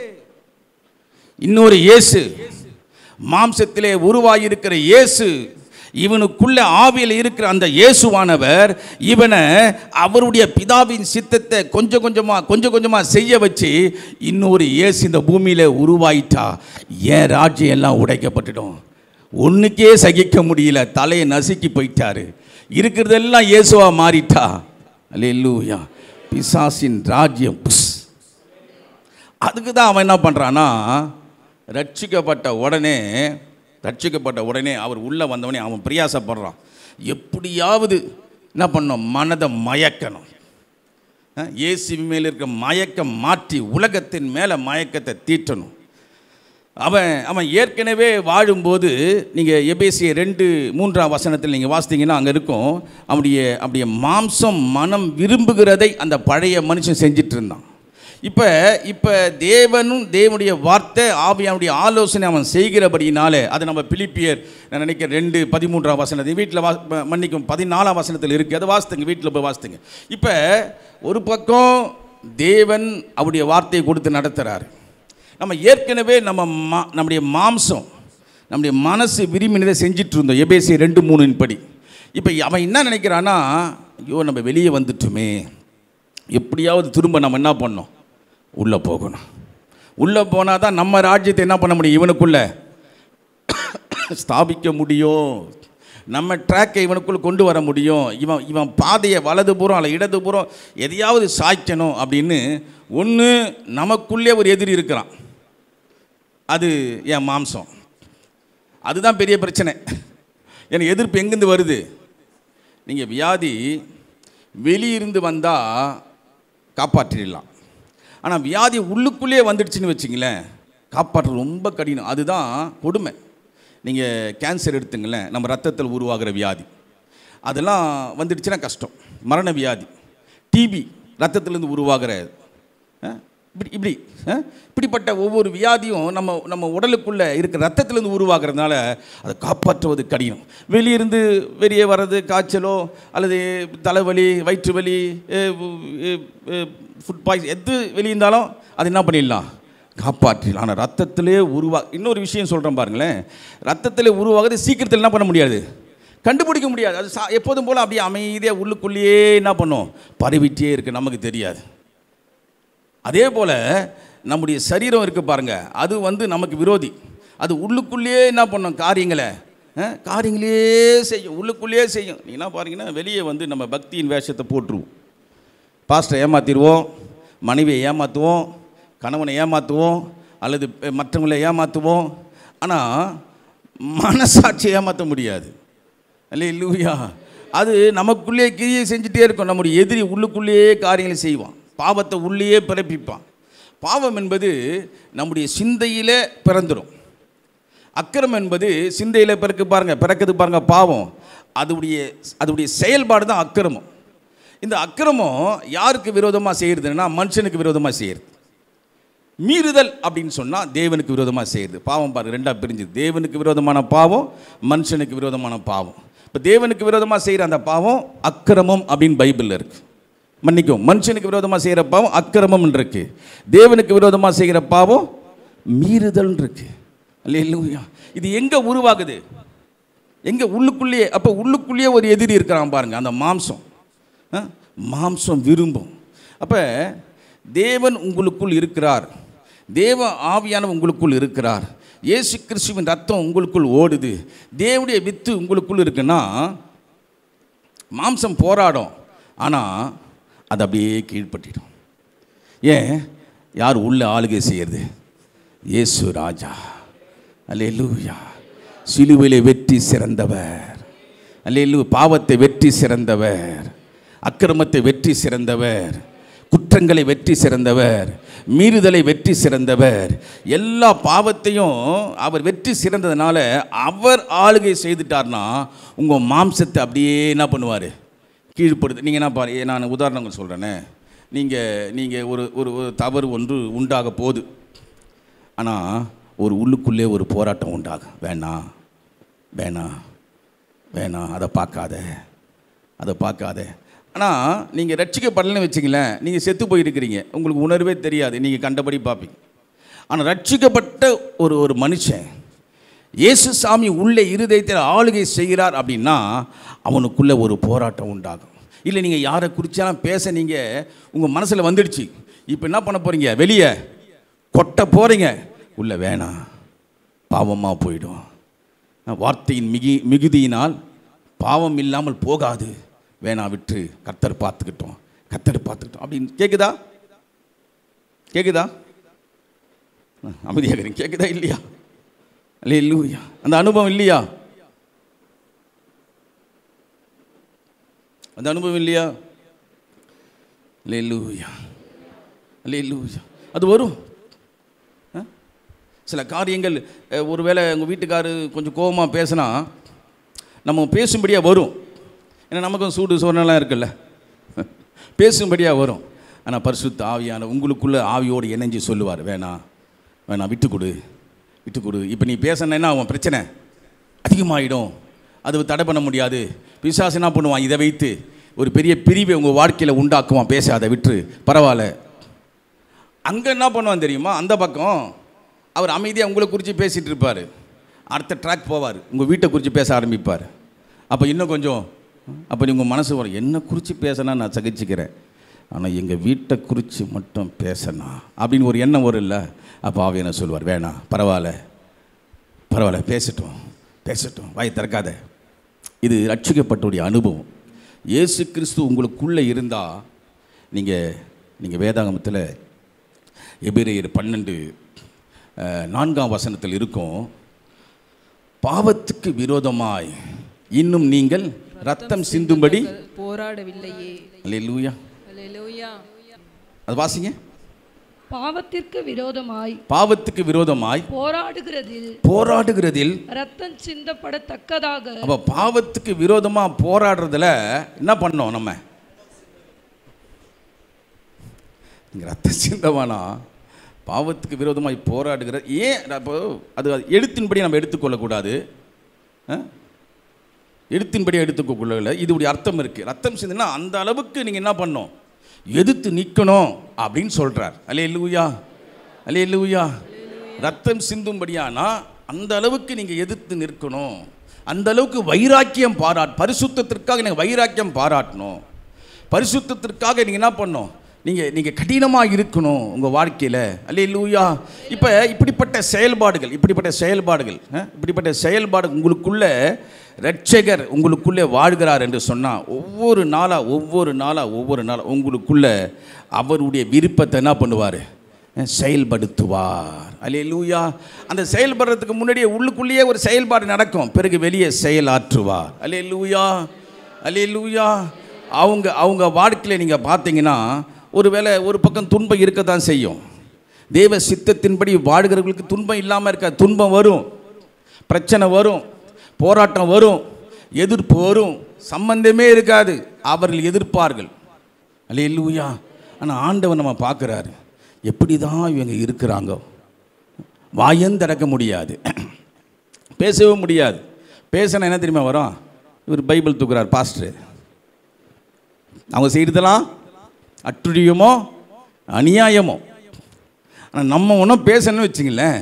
இன்னொரு இயேசு மாம்சத்திலே உருவாகியிருக்கிற இயேசு இவனுக்குள்ள ஆவியில் இருக்கிற அந்த இயேசுவானவர் இவனை அவருடைய பிதாவின் சித்தத்தை கொஞ்சம் கொஞ்சமாக கொஞ்சம் கொஞ்சமாக செய்ய வச்சு இன்னொரு இயேசு இந்த பூமியில் உருவாயிட்டா ஏன் ராஜ்யம் எல்லாம் உடைக்கப்பட்டுடும் ஒன்றுக்கே சகிக்க முடியல தலையை நசுக்கி போயிட்டாரு இருக்கிறதெல்லாம் இயேசுவா மாறிட்டா அல்லேலூயா பிசாசின் ராஜ்யம் புஸ் அதுக்கு தான் அவன் என்ன பண்ணுறான்னா ரட்சிக்கப்பட்ட உடனே ரட்சிக்கப்பட்ட உடனே அவர் உள்ளே வந்தவனே அவன் பிரியாசப்படுறான் எப்படியாவது என்ன பண்ணணும் மனதை மயக்கணும் அஹ், இயேசு மேல் இருக்க மயக்கம் மாற்றி உலகத்தின் மேலே மயக்கத்தை தீட்டணும் அவன் அவன் ஏற்கனவே வாழும்போது நீங்கள் எபேசிய ரெண்டு மூன்றாம் வசனத்தில் நீங்கள் வாசித்தீங்கன்னா அங்கே இருக்கும் அவனுடைய அப்படியே மாம்சம் மனம் விரும்புகிறதை அந்த பழைய மனுஷன் செஞ்சிட்டு இருந்தான் இப்போ இப்போ தேவனும் தேவனுடைய வார்த்தை ஆவியானுடைய ஆலோசனை அவன் செய்கிறபடினாலே அது நம்ம பிலிப்பியர் நான் நினைக்கிறேன் ரெண்டு பதிமூன்றாம் வசனத்தை வீட்டில் வா ம- மன்னிக்கும் பதினாலாம் வசனத்தில் இருக்குது அதை வாசித்துங்க வீட்டில் போய் வாசித்துங்க இப்போ ஒரு பக்கம் தேவன் அவருடைய வார்த்தையை கொடுத்து நடத்துகிறாரு நம்ம ஏற்கனவே நம்ம மா நம்முடைய மாம்சம் நம்முடைய மனசு விரும்பினதை செஞ்சிட்டு இருந்தோம் எபேசி ரெண்டு மூணின் படி இப்போ அவன் என்ன நினைக்கிறான்னா ஐயோ நம்ம வெளியே வந்துட்டோமே எப்படியாவது திரும்ப நம்ம என்ன பண்ணோம் உள்ளே போகணும் உள்ளே போனால் தான் நம்ம ராஜ்யத்தை என்ன பண்ண முடியும் இவனுக்குள்ள ஸ்தாபிக்க முடியும் நம்ம ட்ராக்கை இவனுக்குள்ள கொண்டு வர முடியும் இவன் இவன் பாதையை வலதுபுறம் அல்ல இடதுபுறம் எதையாவது சாய்க்கணும் அப்படின்னு ஒன்று நமக்குள்ளே ஒரு எதிரி இருக்கிறான் அது என் மாம்சம் அதுதான் பெரிய பிரச்சனை எனக்கு எதிர்ப்பு எங்கேருந்து வருது நீங்கள் வியாதி வெளியிருந்து வந்தால் காப்பாற்றிடலாம் ஆனால் வியாதி உள்ளுக்குள்ளேயே வந்துடுச்சுன்னு வச்சிங்களேன் காப்பாற்ற ரொம்ப கடினம் அதுதான் கொடுமை நீங்கள் கேன்சர் எடுத்துங்களேன் நம்ம ரத்தத்தில் உருவாகிற வியாதி அதெல்லாம் வந்துடுச்சுன்னா கஷ்டம் மரண வியாதி டிபி ரத்தத்திலேருந்து உருவாகிற அஹ், இப்படி இப்படி அஹ், இப்படிப்பட்ட ஒவ்வொரு வியாதியும் நம்ம நம்ம உடலுக்குள்ளே இருக்கிற ரத்தத்திலேருந்து உருவாகிறதுனால அதை காப்பாற்றுவது கடினம் வெளியிருந்து வெளியே வர்றது காய்ச்சலோ அல்லது தலைவலி வயிற்று வலி ஃபுட் பாய்ஸ் எது வெளியிருந்தாலும் அது என்ன பண்ணிடலாம் காப்பாற்றிடலாம் ஆனால் ரத்தத்திலே உருவா இன்னொரு விஷயம் சொல்கிறேன் பாருங்களேன் ரத்தத்திலே உருவாகுது சீக்கிரத்தில் என்ன பண்ண முடியாது கண்டுபிடிக்க முடியாது அது சா எப்போதும் போல் அப்படியே அமைதியாக உள்ளுக்குள்ளேயே என்ன பண்ணும் பரவிட்டே இருக்கு நமக்கு தெரியாது அதே போல் நம்முடைய சரீரம் இருக்கு பாருங்க அது வந்து நமக்கு விரோதி அது உள்ளுக்குள்ளேயே என்ன பண்ணும் காரியங்களை அஹ், காரியங்களே செய்யும் உள்ளுக்குள்ளேயே செய்யும் நீ என்ன பாருங்கன்னா வெளியே வந்து நம்ம பக்தியின் வேஷத்தை போட்டுருவோம் பாஸ்டரை ஏமாத்திடுவோம் மனைவியை ஏமாற்றுவோம் கணவனை ஏமாற்றுவோம் அல்லது பெ- மற்றவங்களை ஏமாற்றுவோம் ஆனால் மனசாட்சியை ஏமாற்ற முடியாது அல்ல இல்லையா அது நமக்குள்ளே கிரியை செஞ்சுட்டே இருக்கும் நம்முடைய எதிரி உள்ளுக்குள்ளேயே காரியங்களை செய்வான் பாவத்தை உள்ளேயே பிறப்பிப்பான் பாவம் என்பது நம்முடைய சிந்தையிலே பிறந்துடும் அக்கிரம் என்பது சிந்தையில் பிறக்கு பாருங்க பிறக்குது பாருங்க பாவம் அதுடைய அதுடைய செயல்பாடு தான் அக்கிரமம் இந்த அக்கிரமம் யாருக்கு விரோதமாக செய்யறதுன்னா மனுஷனுக்கு விரோதமாக செய்யறது மீறுதல் அப்படின்னு சொன்னால் தேவனுக்கு விரோதமாக செய்யுது பாவம் பாருங்க ரெண்டாக பிரிஞ்சுது தேவனுக்கு விரோதமான பாவம் மனுஷனுக்கு விரோதமான பாவம் இப்போ தேவனுக்கு விரோதமாக செய்கிற அந்த பாவம் அக்கிரமம் அப்படின்னு பைபிளில் இருக்கு மன்னிக்கும் மனுஷனுக்கு விரோதமாக செய்கிற பாவம் அக்கிரமம் இருக்கு தேவனுக்கு விரோதமாக செய்கிற பாவம் மீறுதல் இருக்கு அல்லேலூயா இது எங்கே உருவாகுது எங்கே உள்ளுக்குள்ளேயே அப்போ உள்ளுக்குள்ளேயே ஒரு எதிரி இருக்கிறான் பாருங்க அந்த மாம்சம் ஆ? மாம்சம் விரும்பும் அப்போ தேவன் உங்களுக்குள் இருக்கிறார் தேவ ஆவியான உங்களுக்குள் இருக்கிறார் இயேசு கிறிஸ்துவின் ரத்தம் உங்களுக்குள் ஓடுது தேவனுடைய வித்து உங்களுக்குள் இருக்குன்னா மாம்சம் போராடும் ஆனால் அது அப்படியே கீழ்ப்பட்டிடும் ஏன் யார் உள்ள ஆளுகை செய்யறது இயேசு ராஜா அல்லேலூயா சிலுவையிலே வெற்றி சிறந்தவர் அல்லேலூ பாவத்தை வெற்றி சிறந்தவர் அக்கிரமத்தை வெற்றி சிறந்தவர் குற்றங்களை வெற்றி சிறந்தவர் மீறுதலை வெற்றி சிறந்தவர் எல்லா பாவத்தையும் அவர் வெற்றி சிறந்ததுனால அவர் ஆளுகை செய்துட்டார்னா உங்கள் மாம்சத்தை அப்படியே என்ன பண்ணுவார் கீழ்ப்படுத்து நீங்கள் என்ன பாரு நான் உதாரணங்கள் சொல்கிறேனே நீங்கள் நீங்கள் ஒரு ஒரு ஒரு தவறு ஒன்று உண்டாக போகுது ஆனால் ஒரு உள்ளுக்குள்ளே ஒரு போராட்டம் உண்டாகும் வேணாம் வேணாம் வேணாம் அதை பார்க்காத அதை பார்க்காத ஆனால் நீங்கள் ரட்சிக்கப்படலைன்னு வச்சிங்களேன் நீங்கள் செத்து போயிருக்கிறீங்க உங்களுக்கு உணர்வே தெரியாது நீங்கள் கண்டபடி பார்ப்பீங்க ஆனால் ரட்சிக்கப்பட்ட ஒரு ஒரு மனுஷன் இயேசு சாமி உள்ளே இருதயத்தில் ஆளுகை செய்கிறார் அப்படின்னா அவனுக்குள்ளே ஒரு போராட்டம் உண்டாகும் இல்லை நீங்கள் யாரை குறிச்சாலும் பேச நீங்கள் உங்கள் மனசில் வந்துடுச்சு இப்போ என்ன பண்ண போகிறீங்க வெளியே கொட்ட போகிறீங்க உள்ள வேணாம் பாவமாக போயிடும் வார்த்தையின் மிகி மிகுதியினால் பாவம் இல்லாமல் போகாது வேணா விட்டு கர்த்தர் பார்த்துக்கிட்டோம் கர்த்தர் பார்த்துக்கிட்டோம் அப்படின்னு கேட்குதா கேட்குதா அமைதியாக இருக்கிறீங்க கேட்குதா இல்லையா இல்லை இல்லையா அந்த அனுபவம் இல்லையா அந்த அனுபவம் இல்லையா இல்லை இல்லையா இல்லை இல்லையா அது வரும் ஆ? சில காரியங்கள் அஹ், ஒருவேளை உங்கள் வீட்டுக்காரு கொஞ்சம் கோபமாக பேசினா நம்ம பேசும்படியாக வரும் ஏன்னா நமக்கும் சூடு சோர்னெல்லாம் இருக்குல்ல பேசும்படியாக வரும் ஆனால் பரிசுத்த ஆவியான உங்களுக்குள்ளே ஆவியோடு இணைஞ்சு சொல்லுவார் வேணாம் வேணாம் விட்டு கொடு விட்டு கொடு இப்போ நீ பேசினேன்னா அவன் பிரச்சனை அதிகமாகிடும் அது தடை பண்ண முடியாது பிசாசு என்ன பண்ணுவான் இதை வைத்து ஒரு பெரிய பிரிவை உங்கள் வாழ்க்கையில் உண்டாக்குவான் பேசாத விட்டு பரவாயில்ல அங்கே என்ன பண்ணுவான் தெரியுமா அந்த பக்கம் அவர் அமைதியாக உங்களை குறித்து பேசிகிட்டு இருப்பார் அடுத்த ட்ராக் போவார் உங்கள் வீட்டை குறித்து பேச ஆரம்பிப்பார் அப்போ இன்னும் கொஞ்சம் அப்போ உங்கள் மனசு வரும் என்ன குறித்து பேசினா நான் சகிச்சுக்கிறேன் ஆனால் எங்கள் வீட்டை குறித்து மட்டும் பேசணும் அப்படின்னு ஒரு எண்ணம் வரும் இல்லை அப்போ ஆவி என்ன சொல்லுவார் வேணாம் பரவாயில்ல பரவாயில்ல பேசட்டும் பேசட்டும் வாய் திறக்காத இது ரட்சிக்கப்பட்டோடைய அனுபவம் இயேசு கிறிஸ்து உங்களுக்குள்ளே இருந்தால் நீங்கள் நீங்கள் வேதாகமத்தில் எபிரேயர் பன்னெண்டு அஹ், நான்காம் வசனத்தில் இருக்கும் பாவத்துக்கு விரோதமாய் இன்னும் நீங்கள் ரத்தம் சிந்தும்படி போராடவில்லையே அல்லேலூயா அல்லேலூயா அது வாசிங்க பாவத்திற்கு விரோதமாய் பாவத்துக்கு விரோதமாய் போராடுகிறதில் போராடுகிறதில் ரத்தம் சிந்தப்படத்தக்கதாக அப்போ பாவத்துக்கு விரோதமா போராடுறதுல என்ன பண்ணோம் நம்ம இங்க ரத்த சிந்தமானா பாவத்துக்கு விரோதமாய் போராடுகிற ஏன் அப்போ அது எழுத்தின்படி நம்ம எடுத்துக்கொள்ளக்கூடாது ஆ? எழுத்தின்படி எடுத்துக்கொள்ளல இதுடைய அர்த்தம் இருக்கு ரத்தம் சிந்துனா அந்த அளவுக்கு நீங்க என்ன பண்ணணும் எதிர்த்து நிற்கணும் அப்படின்னு சொல்றார் அலே லூயா அலே லூயா ரத்தம் சிந்தும்படியானா அந்த அளவுக்கு நீங்க எதிர்த்து நிற்கணும் அந்த அளவுக்கு வைராக்கியம் பாராட் பரிசுத்தத்திற்காக நீங்கள் வைராக்கியம் பாராட்டணும் பரிசுத்தத்திற்காக நீங்கள் என்ன பண்ணணும் நீங்கள் நீங்கள் கடினமாக இருக்கணும் உங்கள் வாழ்க்கையில் அல்லே லூயா இப்போ இப்படிப்பட்ட செயல்பாடுகள் இப்படிப்பட்ட செயல்பாடுகள் ஆ, இப்படிப்பட்ட செயல்பாடு உங்களுக்குள்ள இரட்சகர் உங்களுக்குள்ளே வாழ்கிறார் என்று சொன்னால் ஒவ்வொரு நாளாக ஒவ்வொரு நாளாக ஒவ்வொரு நாளாக உங்களுக்குள்ள அவருடைய விருப்பத்தை என்ன பண்ணுவார் செயல்படுத்துவார் அல்லே லூயா அந்த செயல்படுறதுக்கு முன்னாடியே உள்ளுக்குள்ளேயே ஒரு செயல்பாடு நடக்கும் பிறகு வெளியே செயலாற்றுவார் அல்லே லூயா அல்லே லூயா அவங்க அவங்க வாழ்க்கையில் நீங்கள் பார்த்தீங்கன்னா ஒருவேளை ஒரு பக்கம் துன்பம் இருக்க தான் செய்யும் தேவ சித்தத்தின்படி வாழ்கிறவர்களுக்கு துன்பம் இல்லாமல் இருக்க துன்பம் வரும் பிரச்சனை வரும் போராட்டம் வரும் எதிர்ப்பு வரும் சம்பந்தமே இருக்காது அவர்கள் எதிர்ப்பார்கள் அல்லேலூயா ஆனால் ஆண்டவன் நம்ம பார்க்குறாரு எப்படி தான் இவங்க இருக்கிறாங்க வாயும் திறக்க முடியாது பேசவும் முடியாது பேசினா என்ன தெரியுமா வரும் இவர் பைபிள் தூக்குறார் பாஸ்டர் அவங்க செய்கிறதெல்லாம் அட்டுழியமோ அநியாயமோ ஆனால் நம்ம ஒன்றும் பேசணும்னு வச்சுங்களேன்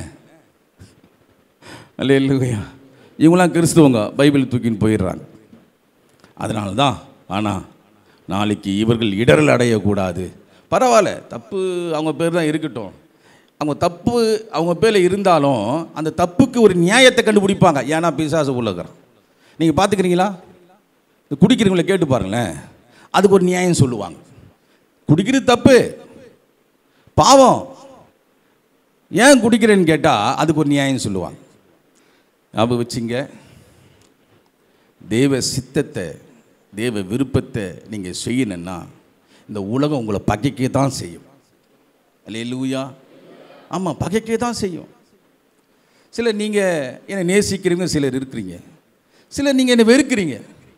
அல்ல இல்லையா இவங்களாம் கிறிஸ்துவங்க பைபிள் தூக்கின்னு போயிடுறாங்க அதனால தான் ஆனால் நாளைக்கு இவர்கள் இடரல் அடையக்கூடாது பரவாயில்ல தப்பு அவங்க பேர் தான் இருக்கட்டும் அவங்க தப்பு அவங்க பேரில் இருந்தாலும் அந்த தப்புக்கு ஒரு நியாயத்தை கண்டுபிடிப்பாங்க ஏன்னா பிசாசு உள்ளகிறான் நீங்கள் பார்த்துக்கிறீங்களா இந்த குடிக்கிறவங்கள கேட்டு பாருங்களேன் அதுக்கு ஒரு நியாயம் சொல்லுவாங்க குடிக்கிறது தப்பு பாவம் ஏன் குடிக்கிறேன்னு கேட்டால் அதுக்கு ஒரு நியாயம் சொல்லுவாங்க ஞாபகம் வச்சுங்க தேவ சித்தத்தை தேவ விருப்பத்தை நீங்கள் செய்யணுன்னா இந்த உலகம் உங்களை பகைக்க தான் செய்யும் அல்ல லூயா ஆமாம் பகைக்க தான் செய்யும் சிலர் நீங்கள் என்னை நேசிக்கிறீங்க சிலர் இருக்கிறீங்க சிலர் நீங்கள் என்னை வெறுக்கிறீங்க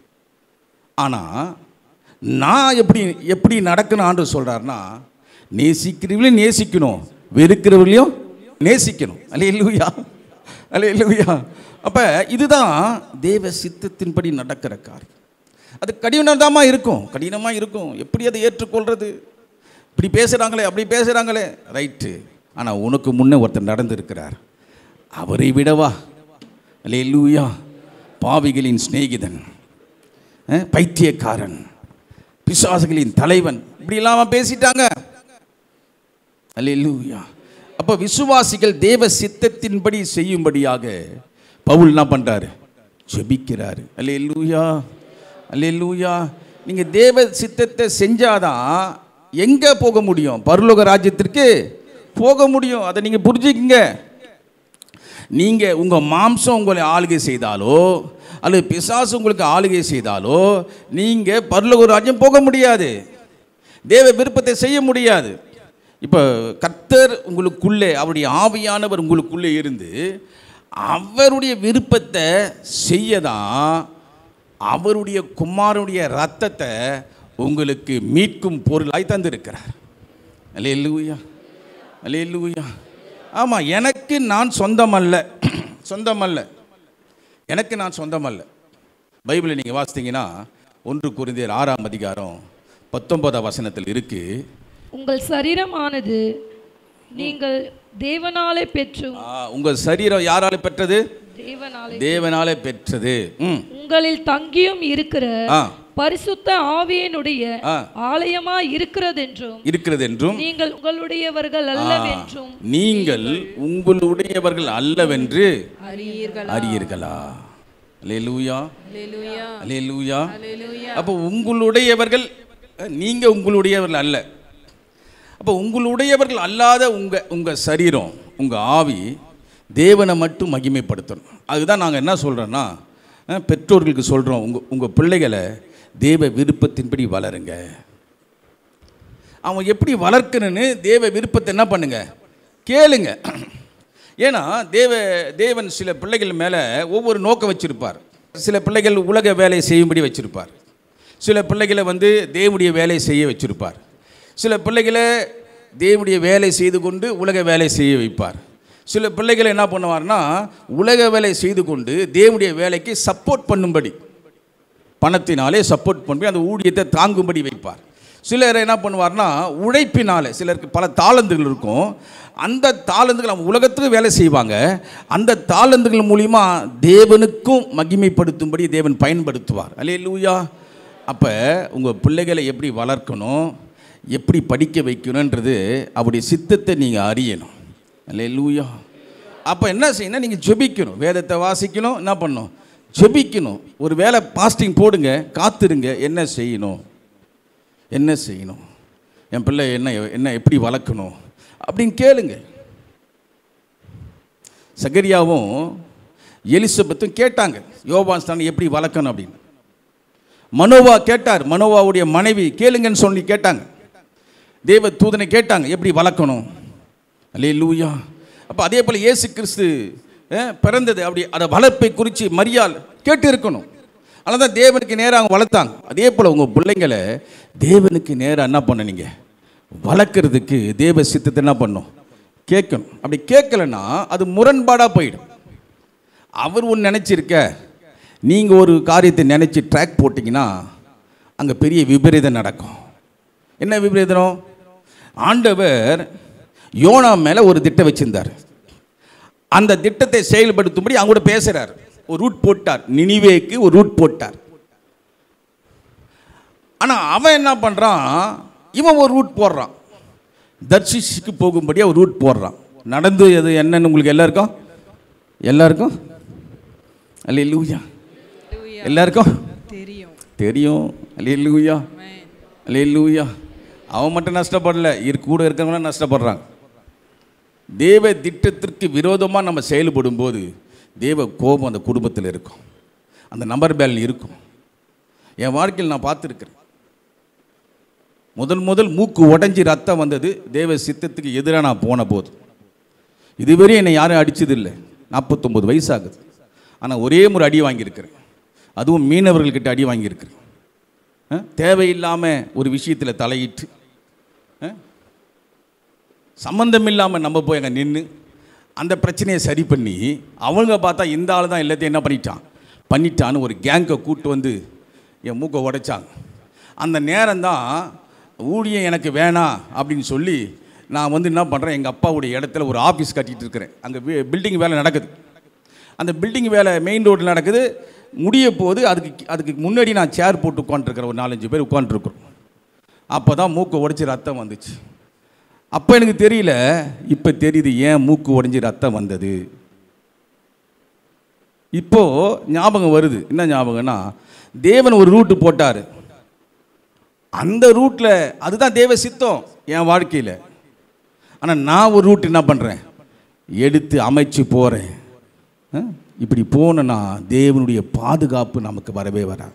ஆனால் நான் எப்படி எப்படி நடக்கணும் ஆண்டு சொல்கிறாருன்னா நேசிக்கிறவங்களையும் நேசிக்கணும் வெறுக்கிறவர்களையும் நேசிக்கணும் அல்ல இல்லையா அல்ல இல்லையா அப்போ இதுதான் தேவ சித்தத்தின்படி நடக்கிற காரியம் அது கடினமாக இருக்கும் கடினமாக இருக்கும் எப்படி அதை ஏற்றுக்கொள்கிறது இப்படி பேசுகிறாங்களே அப்படி பேசுகிறாங்களே ரைட்டு ஆனால் உனக்கு முன்னே ஒருத்தர் நடந்திருக்கிறார் அவரை விடவா அல்ல இல்லையா பாவிகளின் சிநேகிதன் அஹ், பைத்தியக்காரன் பிசாசுகளின் தலைவன் இப்படி இல்லாம பேசிட்டாங்க அல்லேலூயா அப்போ விசுவாசிகள் தேவ சித்தத்தின்படி செய்யும்படியாக பவுல் என்ன பண்றாரு ஜெபிக்கிறாரு அல்லேலூயா அல்லேலூயா நீங்க தேவ சித்தத்தை செஞ்சாதான் எங்க போக முடியும் பரலோக ராஜ்யத்திற்கு போக முடியும் அதை நீங்க புரிஞ்சுக்கங்க நீங்க உங்க மாம்சம் உங்களை ஆளுகை செய்தாலோ அல்லது பிசாசு உங்களுக்கு ஆளுகை செய்தாலோ நீங்க பரலோக ராஜ்யம் போக முடியாது தேவ விருப்பத்தை செய்ய முடியாது இப்போ கர்த்தர் உங்களுக்குள்ளே அவருடைய ஆவியானவர் உங்களுக்குள்ளே இருந்து அவருடைய விருப்பத்தை செய்ய தான் அவருடைய குமாரனுடைய ரத்தத்தை உங்களுக்கு மீட்கும் பொருளாய் தந்திருக்கிறார் அல்லேலூயா அல்லேலூயா ஆமாம் எனக்கு நான் சொந்தம் அல்ல சொந்தம் அல்ல எனக்கு நான் சொந்தம் அல்ல பைபிளை நீங்கள் வாசித்தீங்கன்னா ஒன்று குருந்தியர் ஆறாம் அதிகாரம் பத்தொன்பதாம் வசனத்தில் இருக்கு உங்கள் சரீரமானது நீங்கள் தேவனாலே பெற்றும் ஆ, உங்கள் சரீரம் யாரால பெற்றது தேவனாலே தேவனாலே பெற்றது ம் உங்களில் தங்கியும் இருக்கிற ஆ பரிசுத்த ஆவியனுடைய ஆ. ஆலயமா இருக்கிறதென்றும் இருக்கிறது என்றும் நீங்கள் உங்களுடையவர்கள் அல்லவென்றும் நீங்கள் உங்களுடையவர்கள் அல்லவென்று அறியீர்கள் அறியீர்களா அல்லேலூயா அல்லேலூயா அல்லேலூயா அல்லேலூயா அப்போ உங்களுடையவர்கள் அஹ், நீங்க உங்களுடையவர்கள் அல்ல அப்போ உங்களுடையவர்கள் அல்லாத உங்க உங்க சரீரம் உங்க ஆவி தேவனை மட்டும் மகிமைப்படுத்தணும் அதுதான் நாங்கள் என்ன சொல்கிறோன்னா அஹ், பெற்றோர்களுக்கு சொல்கிறோம் உங்கள் உங்கள் பிள்ளைகளை தேவ விருப்பத்தின்படி வளருங்க அவன் எப்படி வளர்க்கணும்னு தேவ விருப்பத்தை என்ன பண்ணுங்க கேளுங்க ஏன்னா தேவ தேவன் சில பிள்ளைகள் மேலே ஒவ்வொரு நோக்கம் வச்சிருப்பார் சில பிள்ளைகள் உலக வேலையை செய்யும்படி வச்சிருப்பார் சில பிள்ளைகளை வந்து தேவனுடைய வேலையை செய்ய வச்சிருப்பார் சில பிள்ளைகளை தேவனுடைய வேலை செய்து கொண்டு உலக வேலை செய்ய வைப்பார் சில பிள்ளைகளை என்ன பண்ணுவார்னா உலக வேலை செய்து கொண்டு தேவனுடைய வேலைக்கு சப்போர்ட் பண்ணும்படி பணத்தினாலே சப்போர்ட் பண்ணி அந்த ஊழியத்தை தாங்கும்படி வைப்பார் சிலர் என்ன பண்ணுவார்னா உழைப்பினாலே சிலருக்கு பல தாளந்துகள் இருக்கும் அந்த தாளந்துகள் அவங்க உலகத்துக்கு வேலை செய்வாங்க அந்த தாளந்துகள் மூலிமா தேவனுக்கும் மகிமைப்படுத்தும்படி தேவன் பயன்படுத்துவார் அல்லே லூயா அப்போ உங்கள் பிள்ளைகளை எப்படி வளர்க்கணும் எப்படி படிக்க வைக்கணுன்றது அவருடைய சித்தத்தை நீங்கள் அறியணும் அல்லே லூயா அப்போ என்ன செய்யணும் நீங்கள் ஜெபிக்கணும் வேதத்தை வாசிக்கணும் என்ன பண்ணணும் ஜெபிக்கணும் ஒரு வேளை பாஸ்டிங் போடுங்க காத்துருங்க என்ன செய்யணும் என்ன செய்யணும் என் பிள்ளை என்ன என்ன எப்படி வளர்க்கணும் அப்படின்னு கேளுங்க சகரியாவும் எலிசபெத்தும் கேட்டாங்க யோவான் ஸ்தானம் எப்படி வளர்க்கணும் அப்படின்னு மனோவா கேட்டார் மனோவாவுடைய மனைவி கேளுங்கன்னு சொல்லி கேட்டாங்க தேவ தூதனை கேட்டாங்க எப்படி வளர்க்கணும் அல்லே லூயா அப்போ அதே போல் இயேசு கிறிஸ்து அஹ், பிறந்தது அப்படி அதை வளர்ப்பை குறித்து மரியாள் கேட்டு இருக்கணும் அதனால தான் தேவனுக்கு நேராக அவங்க வளர்த்தாங்க அதே போல் உங்கள் பிள்ளைங்களை தேவனுக்கு நேராக என்ன பண்ணுனீங்க வளர்க்குறதுக்கு தேவ சித்தத்தை என்ன பண்ணும் கேட்கணும் அப்படி கேட்கலன்னா அது முரண்பாடாக போயிடும் அவர் ஒன்று நினச்சிருக்க நீங்கள் ஒரு காரியத்தை நினச்சி ட்ராக் போட்டிங்கன்னா அங்கே பெரிய விபரீதம் நடக்கும் என்ன விபரீதம் ஆண்டவர் யோனா மேலே ஒரு திட்டம் வச்சிருந்தார் அந்த திட்டத்தை செயல்படுத்தும்படி அவங்க கூட பேசுகிறார் ஒரு ரூட் போட்டார் நினிவேக்கு ஒரு ரூட் போட்டார் ஆனால் அவன் என்ன பண்ணுறான் இவன் ஒரு ரூட் போடுறான் தர்ஷிஷுக்கு போகும்படி ஒரு ரூட் போடுறான் நடந்து அது என்னன்னு உங்களுக்கு எல்லாருக்கும் எல்லாருக்கும் அல்ல லூயா எல்லாருக்கும் தெரியும் தெரியும் அல்ல லூயா ஆமென். அல்ல லூயா அவன் மட்டும் நஷ்டப்படல இரு கூட இருக்கவங்களாம் நஷ்டப்படுறாங்க தேவ திட்டத்திற்கு விரோதமாக நம்ம செயல்படும் போது தேவ கோபம் அந்த குடும்பத்தில் இருக்கும் அந்த நம்பர் பேல் இருக்கும் என் வாழ்க்கையில் நான் பார்த்துருக்கிறேன் முதல் முதல் மூக்கு உடைஞ்சி ரத்தம் வந்தது தேவ சித்தத்துக்கு எதிராக நான் போன போது இதுவரை என்னை யாரும் அடிச்சதில்லை நாற்பத்தொம்பது வயசாகுது ஆனால் ஒரே முறை அடி வாங்கியிருக்கிறேன் அதுவும் மீனவர்கள்கிட்ட அடி வாங்கியிருக்கிறேன் அஹ், தேவையில்லாமல் ஒரு விஷயத்தில் தலையிட்டு அஹ், சம்பந்தம் இல்லாமல் நம்ம போய் அங்கே நின்று அந்த பிரச்சனையை சரி பண்ணி அவங்க பார்த்தா இந்த ஆள் தான் எல்லாத்தையும் என்ன பண்ணிட்டான் பண்ணிட்டான்னு ஒரு கேங்கை கூட்டு வந்து என் மூக்கை உடைச்சாங்க அந்த நேரம்தான் ஊழியம் எனக்கு வேணாம் அப்படின்னு சொல்லி நான் வந்து என்ன பண்ணுறேன் எங்கள் அப்பாவுடைய இடத்துல ஒரு ஆஃபீஸ் கட்டிகிட்டு இருக்கிறேன் அங்கே பில்டிங் வேலை நடக்குது அந்த பில்டிங் வேலை மெயின் ரோட்டில் நடக்குது முடிய போது அதுக்கு அதுக்கு முன்னாடி நான் சேர் போட்டு உட்காந்துருக்கிறேன் ஒரு நாலஞ்சு பேர் உட்காந்துருக்குறோம் அப்போ தான் மூக்கை உடைச்சி ரத்தம் வந்துச்சு அப்போ எனக்கு தெரியல இப்போ தெரியுது ஏன் மூக்கு உடைஞ்சி ரத்தம் வந்தது இப்போ ஞாபகம் வருது என்ன ஞாபகம்னா தேவன் ஒரு ரூட்டு போட்டார் அந்த ரூட்டில் அதுதான் தேவ சித்தம் என் வாழ்க்கையில் ஆனால் நான் ஒரு ரூட் என்ன பண்ணுறேன் எடுத்து அமைச்சு போகிறேன் இப்படி போனேன்னா தேவனுடைய பாதுகாப்பு நமக்கு வரவே வராது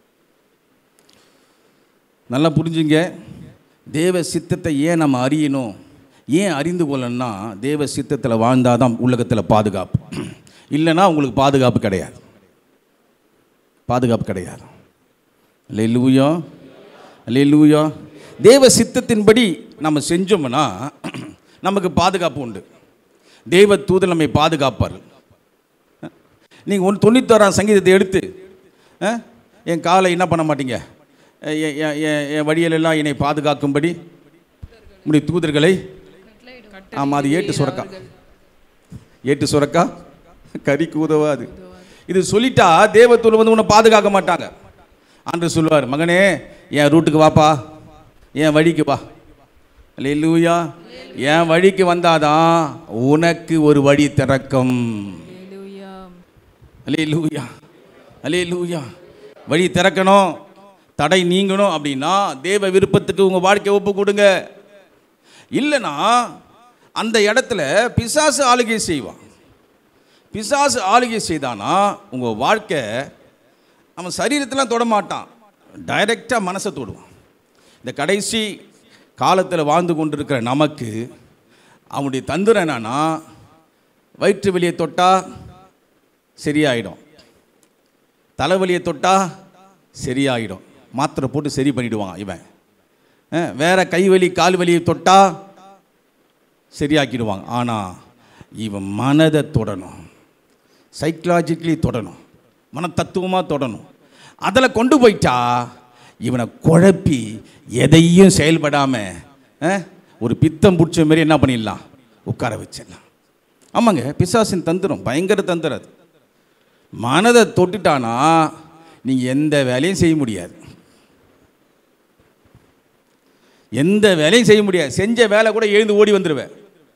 நல்லா புரிஞ்சுங்க தேவ சித்தத்தை ஏன் நம்ம அறியணும் ஏன் அறிந்து கொள்ளணும்னா தேவ சித்தத்தில் வாழ்ந்தால் தான் உலகத்தில் பாதுகாப்பு இல்லைன்னா உங்களுக்கு பாதுகாப்பு கிடையாது பாதுகாப்பு கிடையாது லூயா லூயா தேவ சித்தத்தின்படி நம்ம செஞ்சோம்னா நமக்கு பாதுகாப்பு உண்டு தேவ தூதர் நம்மை பாதுகாப்பார் நீங்கள் ஒன்று தொண்ணூத்தோராம் சங்கீதத்தை எடுத்து அஹ், என் காலை என்ன பண்ண மாட்டீங்க எ- எ- எ- எ- என் வழியிலெல்லாம் என்னை பாதுகாக்கும்படி உம்முடைய தூதர்களை ஆமாம் அது ஏட்டு சுரக்கா ஏட்டு சுரக்கா கறிக்கு உதவாது இது சொல்லிட்டா தேவத்தூர் வந்து உன்னை பாதுகாக்க மாட்டாங்க ஆண்டு சொல்லுவார் மகனே என் ரூட்டுக்கு வாப்பா என் வழிக்கு வா லூயா என் வழிக்கு வந்தாதான் உனக்கு ஒரு வழி திறக்கும் ஹalleluya அலே லூயா அலே லூயா வழி திறக்கணும் தடை நீங்கணும் அப்படின்னா தேவ விருப்பத்துக்கு உங்கள் வாழ்க்கையை ஒப்பு கொடுங்க இல்லைன்னா அந்த இடத்துல பிசாசு ஆளுகை செய்வான் பிசாசு ஆளுகை செய்தானா உங்கள் வாழ்க்கை அவன் சரீரத்தெல்லாம் தொட மாட்டான் டைரெக்டாக மனசை தொடுவான் இந்த கடைசி காலத்தில் வாழ்ந்து கொண்டிருக்கிற நமக்கு அவனுடைய தந்திரம் என்னன்னா வயிற்று வெளியே தொட்டா சரியாயிடும் தலைவலியை தொட்டா சரியாயிடும் மாத்திரை போட்டு சரி பண்ணிடுவான் இவன் அஹ், வேற கை வலி கால் வலியை தொட்டா சரியாக்கிடுவாங்க ஆனால் இவன் மனதை தொடணும் சைக்கலாஜிக்கலி தொடணும் மன தத்துவமாக தொடணும் அதில் கொண்டு போயிட்டா இவனை குழப்பி எதையும் செயல்படாமல் ஒரு பித்தம் பிடிச்ச மாதிரி என்ன பண்ணிடலாம் உட்கார வச்சிடலாம் ஆமாங்க பிசாசின் தந்திரம் பயங்கர தந்திரம் அது மனதை தொட்டுட்டானா நீங்கள் எந்த வேலையும் செய்ய முடியாது எந்த வேலையும் செய்ய முடியாது செஞ்ச வேலை கூட எழுந்து ஓடி வந்துடுவேன்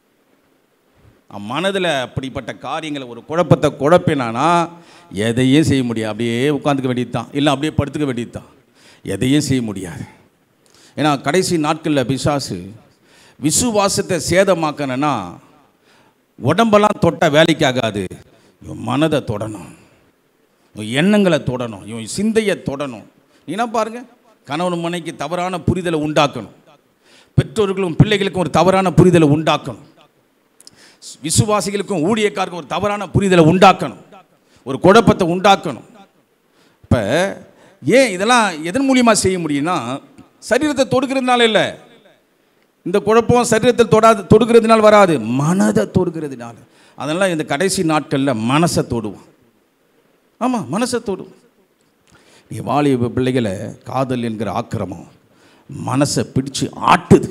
மனதில் அப்படிப்பட்ட காரியங்களை ஒரு குழப்பத்தை குழப்பினானா எதையும் செய்ய முடியாது அப்படியே உட்காந்துக்க வேண்டியது தான் இல்லை அப்படியே படுத்துக்க வேண்டியது தான் எதையும் செய்ய முடியாது ஏன்னா கடைசி நாட்களில் பிசாசு விசுவாசத்தை சேதமாக்கணும்னா உடம்பெல்லாம் தொட்ட வேலைக்கு ஆகாது இவன் மனதை தொடணும் இவன் எண்ணங்களை தொடணும் இவன் சிந்தையை தொடணும் என்ன பாருங்க கணவன் மனைக்கு தவறான புரிதலை உண்டாக்கணும் பெற்றோர்களும் பிள்ளைகளுக்கும் ஒரு தவறான புரிதலை உண்டாக்கணும் விசுவாசிகளுக்கும் ஊழியக்காருக்கும் ஒரு தவறான புரிதலை உண்டாக்கணும் ஒரு குழப்பத்தை உண்டாக்கணும் இப்போ ஏன் இதெல்லாம் எதன் மூலியமாக செய்ய முடியும்னா சரீரத்தை தொடுக்கிறதுனால இல்லை இந்த குழப்பம் சரீரத்தில் தொடாது தொடுக்கிறதுனால வராது மனதை தொடுக்கிறதுனால அதெல்லாம் இந்த கடைசி நாட்களில் மனசை தொடுவோம் ஆமாம் மனசை தொடும் நீ வாலிப பிள்ளைகளை காதல் என்கிற ஆக்கிரமம் மனசை பிடிச்சு ஆட்டுது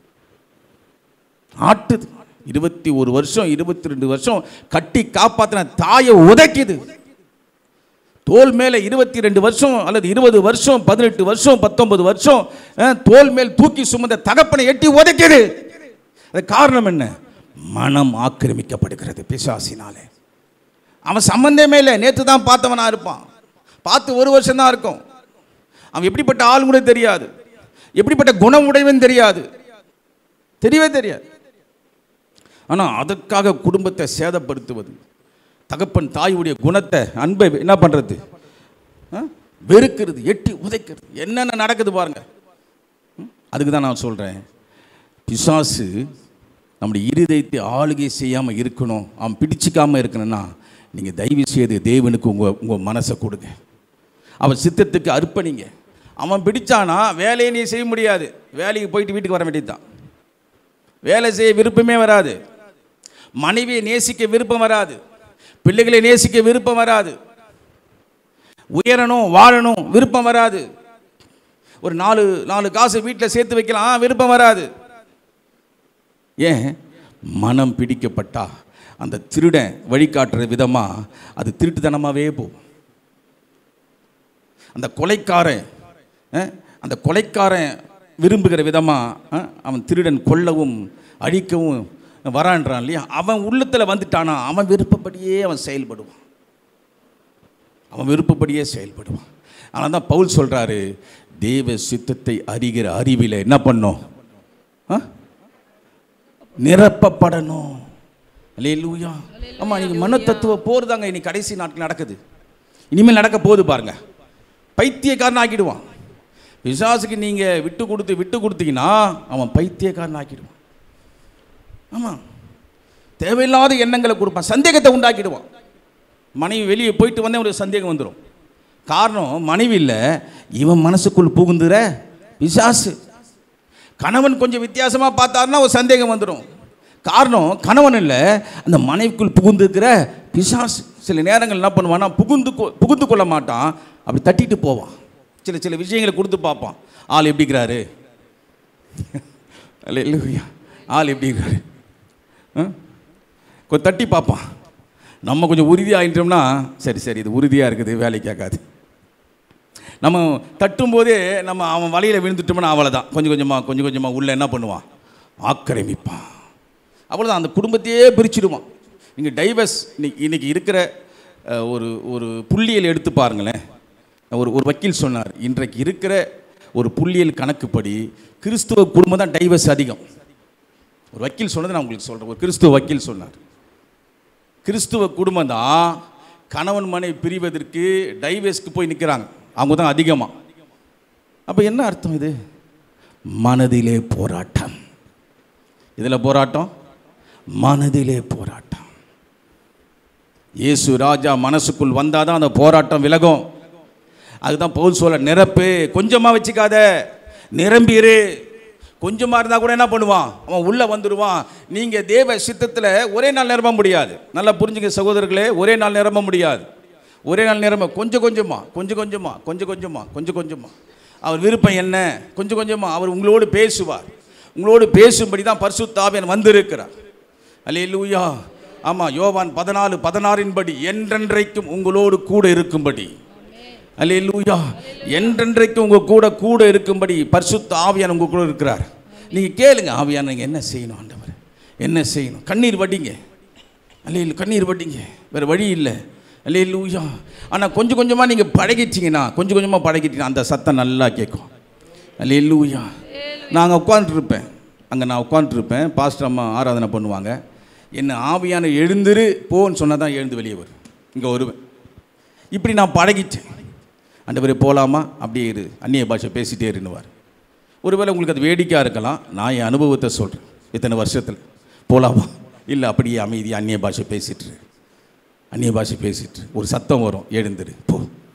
ஆட்டுது இருபத்தி ஒரு வருஷம் இருபத்தி ரெண்டு வருஷம் கட்டி காப்பாத்தின தாயை உதைக்குது தோல் மேலே இருபத்தி ரெண்டு வருஷம் அல்லது இருபது வருஷம் பதினெட்டு வருஷம் பத்தொன்பது வருஷம் அஹ், தோல் மேல் தூக்கி சுமந்த தகப்பனை எட்டி உதைக்குது அது காரணம் என்ன மனம் ஆக்கிரமிக்கப்படுகிறது பிசாசினாலே அவன் சம்பந்தமே இல்லை நேற்று தான் பார்த்தவனா இருப்பான் பார்த்து ஒரு வருஷம் தான் இருக்கும் அவன் எப்படிப்பட்ட ஆள் கூட தெரியாது எப்படிப்பட்ட குணம் உடையவன் தெரியாது தெரியவே தெரியாது ஆனால் அதற்காக குடும்பத்தை சேதப்படுத்துவது தகப்பன் தாயுடைய குணத்தை அன்பை என்ன பண்ணுறது வெறுக்கிறது எட்டி உதைக்கிறது என்னென்ன நடக்குது பாருங்க ம்? அதுக்கு தான் நான் சொல்கிறேன் பிசாசு நம்முடைய இருதயத்தை ஆளுகை செய்யாமல் இருக்கணும் அவன் பிடிச்சிக்காமல் இருக்கணும்னா நீங்கள் தயவு செய்து தேவனுக்கு உங்கள் உங்கள் மனசை கொடுங்க அவன் சித்தத்துக்கு அர்ப்பணிங்க அவன் பிடிச்சானா வேலையை நீ செய்ய முடியாது வேலைக்கு போயிட்டு வீட்டுக்கு வர வேண்டியதுதான் வேலை செய்ய விருப்பமே வராது மனைவியை நேசிக்க விருப்பம் வராது பிள்ளைகளை நேசிக்க விருப்பம் வராது உயரணும் வாழணும் விருப்பம் வராது ஒரு நாலு நாலு காசு வீட்டில் சேர்த்து வைக்கலாம் ஆ, விருப்பம் வராது ஏன் மனம் பிடிக்கப்பட்டா அந்த திருடன் வழிகாட்டுற விதமாக அது திருட்டுத்தனமாகவே போகும் அந்த கொலைக்காரன் அஹ், அந்த கொலைக்காரன் விரும்புகிற விதமாக அவன் திருடன் கொல்லவும் அழிக்கவும் வரான்றான் இல்லையா அவன் உள்ளத்தில் வந்துட்டானா அவன் விருப்பப்படியே அவன் செயல்படுவான் அவன் விருப்பப்படியே செயல்படுவான் ஆனால் தான் பவுல் சொல்கிறாரு தேவ சித்தத்தை அறிகிற அறிவில் என்ன பண்ணோம் ஆ? நிரப்பப்படணும் அல்லேலூயா ஆமாம் நீங்கள் மன தத்துவ போர் தாங்க இன்னைக்கு கடைசி நாட்கள் நடக்குது இனிமேல் நடக்க போகுது பாருங்க பைத்தியக்காரன் ஆக்கிடுவான் பிசாசுக்கு நீங்கள் விட்டு கொடுத்து விட்டு கொடுத்தீங்கன்னா அவன் பைத்தியக்காரன் ஆக்கிடுவான் ஆமாம் தேவையில்லாத எண்ணங்களை கொடுப்பான் சந்தேகத்தை உண்டாக்கிடுவான் மனைவி வெளியே போயிட்டு வந்தே ஒரு சந்தேகம் வந்துடும் காரணம் மனைவி இல்லை இவன் மனசுக்குள் புகுந்துற பிசாசு கணவன் கொஞ்சம் வித்தியாசமாக பார்த்தாருன்னா ஒரு சந்தேகம் வந்துடும் காரணம் கணவன் இல்லை அந்த மனைவிக்குள் புகுந்துக்கிற பிசாசு சில நேரங்கள் என்ன பண்ணுவான்னா புகுந்து கொ- புகுந்து கொள்ள மாட்டான் அப்படி தட்டிட்டு போவான் சில சில விஷயங்களை கொடுத்து பார்ப்பான் ஆள் எப்படிக்கிறாரு அல்லேலூயா ஆள் எப்படிக்கிறாரு ஆ? கொஞ்சம் தட்டி பார்ப்பான் நம்ம கொஞ்சம் உறுதியாகிட்டோம்னா சரி சரி இது உறுதியாக இருக்குது வேலைக்கு கேட்காது நம்ம தட்டும்போதே நம்ம அவன் வலையில் விழுந்துட்டோம்னா அவ்வளோதான் கொஞ்சம் கொஞ்சமாக கொஞ்சம் கொஞ்சமாக உள்ள என்ன பண்ணுவான் ஆக்கிரமிப்பான் அவ்வளோதான் அந்த குடும்பத்தையே பிரிச்சிடுவான் நீங்கள் டைவர்ஸ் இன்னைக்கு இன்னைக்கு இருக்கிற அஹ், ஒரு ஒரு புள்ளியல் எடுத்து பாருங்களேன் ஒரு ஒரு வக்கீல் சொன்னார் இன்றைக்கு இருக்கிற ஒரு புள்ளியல் கணக்குப்படி கிறிஸ்துவ குடும்பம் தான் டைவர்ஸ் அதிகம் ஒரு வக்கீல் சொன்னதை நான் உங்களுக்கு சொல்கிறேன் ஒரு கிறிஸ்துவ வக்கீல் சொன்னார் கிறிஸ்துவ குடும்பம் தான் கணவன் மனைவி பிரிவதற்கு டைவேஸ்க்கு போய் நிற்கிறாங்க அவங்க தான் அதிகமாக அப்போ என்ன அர்த்தம் இது மனதிலே போராட்டம் இதில் போராட்டம் மனதிலே போராட்டம் இயேசு ராஜா மனசுக்குள் வந்தால் தான் அந்த போராட்டம் விலகும் அதுதான் பவுல் சொல்ல நிரப்பு கொஞ்சமாக வச்சுக்காத நிரம்பிரு கொஞ்சமாக இருந்தால் கூட என்ன பண்ணுவான் அவன் உள்ளே வந்துடுவான் நீங்கள் தேவ சித்தத்தில் ஒரே நாள் நிரம்ப முடியாது நல்லா புரிஞ்சுங்க சகோதரர்களே ஒரே நாள் நிரம்ப முடியாது ஒரே நாள் நிரம்ப கொஞ்சம் கொஞ்சமாக கொஞ்சம் கொஞ்சமாக கொஞ்சம் கொஞ்சமாக கொஞ்சம் கொஞ்சமாக அவர் விருப்பம் என்ன கொஞ்சம் கொஞ்சமாக அவர் உங்களோடு பேசுவார் உங்களோடு பேசும்படி தான் பரிசுத்தாவியன் வந்திருக்கிறார் அல்லேலூயா ஆமாம் யோவான் பதினாலு பதினாறின் படி என்றென்றைக்கும் உங்களோடு கூட இருக்கும்படி அல்லேலூயா என்றென்றைக்கும் உங்கள் கூட கூட இருக்கும்படி பரிசுத்த ஆவியான் உங்கள் கூட இருக்கிறார் நீங்கள் கேளுங்க ஆவியான் நீங்கள் என்ன செய்யணும் ஆண்டவர் என்ன செய்யணும் கண்ணீர் வடிங்க அல்லையில் கண்ணீர் வடிங்க வேறு வழி இல்லை அல்லேலூயா ஆனால் கொஞ்சம் கொஞ்சமாக நீங்கள் பழகிட்டீங்கன்னா கொஞ்சம் கொஞ்சமாக பழகிட்டீங்கன்னா அந்த சத்தம் நல்லா கேட்கும் அல்லேலூயா நாங்கள் உட்காந்துருப்பேன் அங்கே நான் உட்காந்துருப்பேன் பாஸ்டர் அம்மா ஆராதனை பண்ணுவாங்க என்ன ஆவியான எழுந்துரு போன்னு சொன்னால் தான் எழுந்து வெளியே வரும் இங்கே வருவேன் இப்படி நான் பழகிட்டேன் ஆண்டவரே போகலாமா அப்படியே இரு அந்நிய பாஷை பேசிட்டே இருந்துவார் ஒருவேளை உங்களுக்கு அது வேடிக்கையாக இருக்கலாம் நான் என் அனுபவத்தை சொல்கிறேன் இத்தனை வருஷத்தில் போகலாமா இல்லை அப்படியே அமைதி அந்நிய பாஷை பேசிட்டு இரு. அந்நிய பாஷை பேசிட்டு ஒரு சத்தம் வரும் எழுந்துரு போ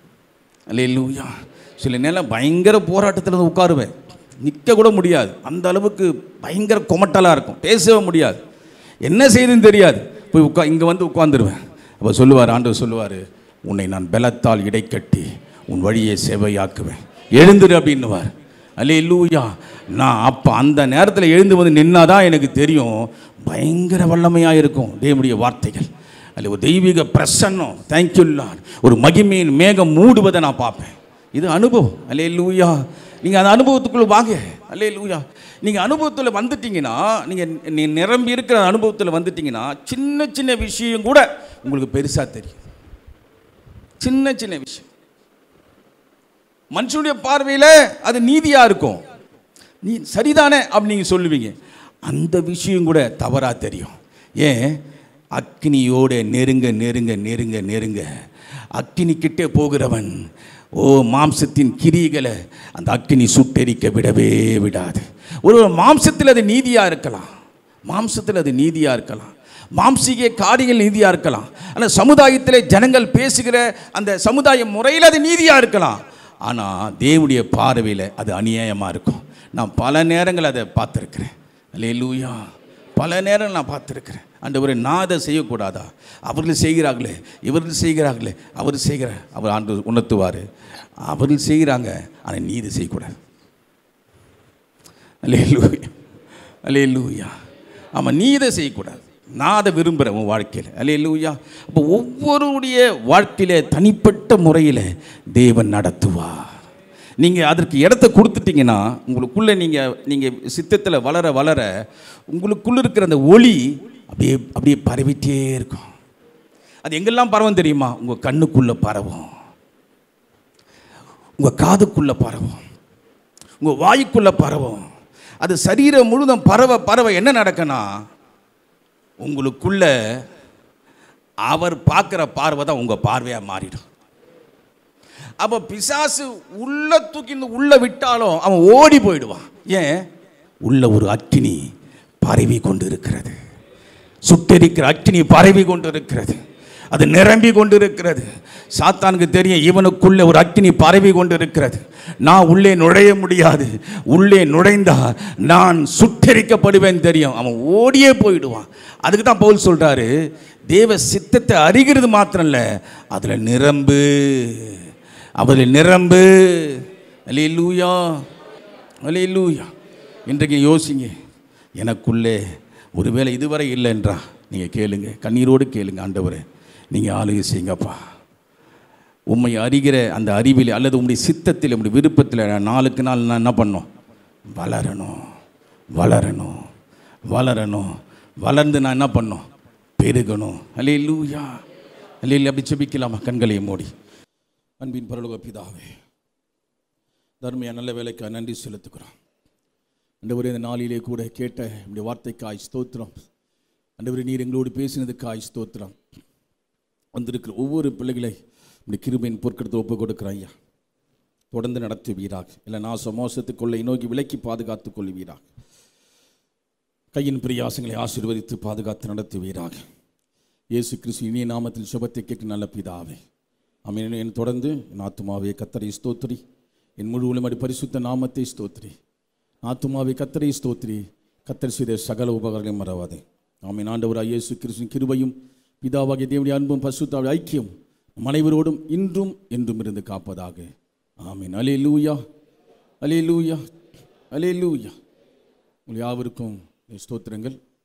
அல்லேலூயா சில நேரம் பயங்கர போராட்டத்தில் வந்து உட்காருவேன் நிற்க கூட முடியாது அந்த அளவுக்கு பயங்கர கொமட்டலாக இருக்கும் பேசவே முடியாது என்ன செய்யுதுன்னு தெரியாது போய் உட்கா இங்கே வந்து உட்காந்துருவேன் அப்போ சொல்லுவார் ஆண்டவர் சொல்லுவார் உன்னை நான் பலத்தால் இடைக்கட்டி உன் வழியை செவையாக்குவேன் எழுந்துரு அப்படின்னுவார் அல்லே லூயா நான் அப்போ அந்த நேரத்தில் எழுந்து வந்து நின்னாதான் எனக்கு தெரியும் பயங்கர வல்லமையாக இருக்கும் தேவனுடைய வார்த்தைகள் அல்ல ஒரு தெய்வீக பிரசன்னம் தேங்க்யூல்லா ஒரு மகிமையின் மேகம் மூடுவதை நான் பார்ப்பேன் இது அனுபவம் அல்லே லூயா நீங்கள் அந்த அனுபவத்துக்குள்ளே வாங்க அல்லே லூயா நீங்கள் அனுபவத்தில் வந்துட்டீங்கன்னா நீங்கள் நீ நிரம்பி இருக்கிற அனுபவத்தில் வந்துட்டீங்கன்னா சின்ன சின்ன விஷயம் கூட உங்களுக்கு பெருசாக தெரியும் சின்ன சின்ன விஷயம் மனுஷனுடைய பார்வையில் அது நீதியாக இருக்கும் நீ சரிதானே அப்படின்னு நீங்கள் சொல்லுவீங்க அந்த விஷயம் கூட தவறாக தெரியும் ஏன் அக்கினியோட நெருங்க நெருங்க நெருங்க நெருங்க அக்கினி கிட்டே போகிறவன் ஓ மாம்சத்தின் கிரிகளை அந்த அக்கினி சுட்டெரிக்க விடவே விடாது ஒரு மாம்சத்தில் அது நீதியாக இருக்கலாம் மாம்சத்தில் அது நீதியாக இருக்கலாம் மாம்சீக காரியங்கள் நீதியாக இருக்கலாம் ஆனால் சமுதாயத்திலே ஜனங்கள் பேசுகிற அந்த சமுதாய முறையில் அது நீதியாக இருக்கலாம் ஆனால் தேவனுடைய பார்வையில் அது அநியாயமாக இருக்கும் நான் பல நேரங்கள் அதை பார்த்துருக்கிறேன் அல்லேலூயா பல நேரம் நான் பார்த்துருக்கிறேன் ஆண்டவரே நான் அதை செய்யக்கூடாதா அவர்கள் செய்கிறார்களே இவர்கள் செய்கிறார்களே அவர் செய்கிற அவர் ஆண்டு உணர்த்துவார் அவர்கள் செய்கிறாங்க ஆனால் நீ இதை செய்யக்கூடாது அல்லேலூயா அல்லேலூயா ஆமாம் நீ இதை செய்யக்கூடாது நான் அதை விரும்புகிறேன் உன் வாழ்க்கையில் அல்லேலூயா அப்போ ஒவ்வொருடைய வாழ்க்கையில தனிப்பட்ட முறையில் தேவன் நடத்துவார் நீங்கள் அதற்கு இடத்த கொடுத்துட்டீங்கன்னா உங்களுக்குள்ளே நீங்கள் நீங்கள் சித்தத்தில் வளர வளர உங்களுக்குள்ளே இருக்கிற அந்த ஒளி அப்படியே அப்படியே பரவிட்டே இருக்கும் அது எங்கெல்லாம் பரவும் தெரியுமா உங்கள் கண்ணுக்குள்ளே பரவும் உங்கள் காதுக்குள்ளே பரவும் உங்கள் வாய்க்குள்ளே பரவும் அது சரீரம் முழுதும் பரவ பரவ என்ன நடக்குன்னா உங்களுக்குள்ள அவர் பார்க்குற பார்வை தான் உங்கள் பார்வையாக மாறிடும் அப்போ பிசாசு உள்ள தூக்கி இந்த உள்ள விட்டாலும் அவன் ஓடி போயிடுவான் ஏன் உள்ள ஒரு அக்கினி பரவி கொண்டு இருக்கிறது சுட்டெரிக்கிற அக்கினி பரவி கொண்டு இருக்கிறது அது நிரம்பி கொண்டு இருக்கிறது சாத்தானுக்கு தெரியும் இவனுக்குள்ளே ஒரு அக்கினி பரவி கொண்டு இருக்கிறது நான் உள்ளே நுழைய முடியாது உள்ளே நுழைந்தா நான் சுட்டெரிக்கப்படுவேன் தெரியும் அவன் ஓடியே போயிடுவான் அதுக்கு தான் பவுல் சொல்றாரு தேவ சித்தத்தை அறிகிறது மாத்திரம் இல்லை அதில் நிரம்பு அதில் நிரம்பு அலையிலூயா அலையிலூயா இன்றைக்கு யோசிங்க எனக்குள்ளே ஒருவேளை இதுவரை இல்லை என்றா நீங்கள் கேளுங்க கண்ணீரோடு கேளுங்க ஆண்டவரே நீங்கள் ஆளுகை செய்யுங்கப்பா உம்மை அறிகிற அந்த அறிவில் அல்லது உம்முடைய சித்தத்தில் உம்முடைய விருப்பத்தில் நான் நாளுக்கு நாள் நான் என்ன பண்ணணும் வளரணும் வளரணும் வளரணும் வளர்ந்து நான் என்ன பண்ணணும் பெருகணும் அல்லே லூயா அல்லே அப்படி செபிக்கலாமா கண்களை மூடி அன்பின் பரலோக பிதாவே தர்மையா நல்ல வேலைக்காக நன்றி செலுத்துக்கிறோம் அண்டவரே இந்த நாளிலே கூட கேட்ட இப்படி வார்த்தைக்காய் ஸ்தோத்திரம் அண்டவரே நீர் எங்களோடு பேசினதுக்காய் ஸ்தோத்திரம் வந்திருக்கிற ஒவ்வொரு பிள்ளைகளை இந்த கிருபையின் பொற்கடத்தை ஒப்பு கொடுக்குற ஐயா தொடர்ந்து நடத்துவீராக இல்லை நாச மோசத்துக்குள்ளே நோக்கி விலக்கி பாதுகாத்துக் கொள்வீராக கையின் பிரியாசங்களை ஆசீர்வதித்து பாதுகாத்து நடத்துவீராக இயேசு கிறிஸ்து இனிய நாமத்தில் சுபத்தை கேட்க நல்ல பிதாவே அமீன் என் தொடர்ந்து என் ஆத்துமாவே கத்தரை ஸ்தோத்திரி என் முழு உலமடி பரிசுத்த நாமத்தை ஸ்தோத்திரி ஆத்துமாவே கத்தரை ஸ்தோத்திரி கத்தர் செய்த சகல உபகாரங்களையும் மறவாதே ஆமீன் ஆண்டவராக இயேசு கிறிஸ்துவின் கிருபையும் பிதாவாகிய தேவனுடைய அன்பும் பரிசுத்தாவுடைய ஐக்கியம் நம் அனைவரோடும் இன்றும் என்றும் இருந்து காப்பதாக ஆமீன் அலே லூயா அலே லூயா அலே லூயா உங்கள் யாவருக்கும் ஸ்தோத்திரங்கள்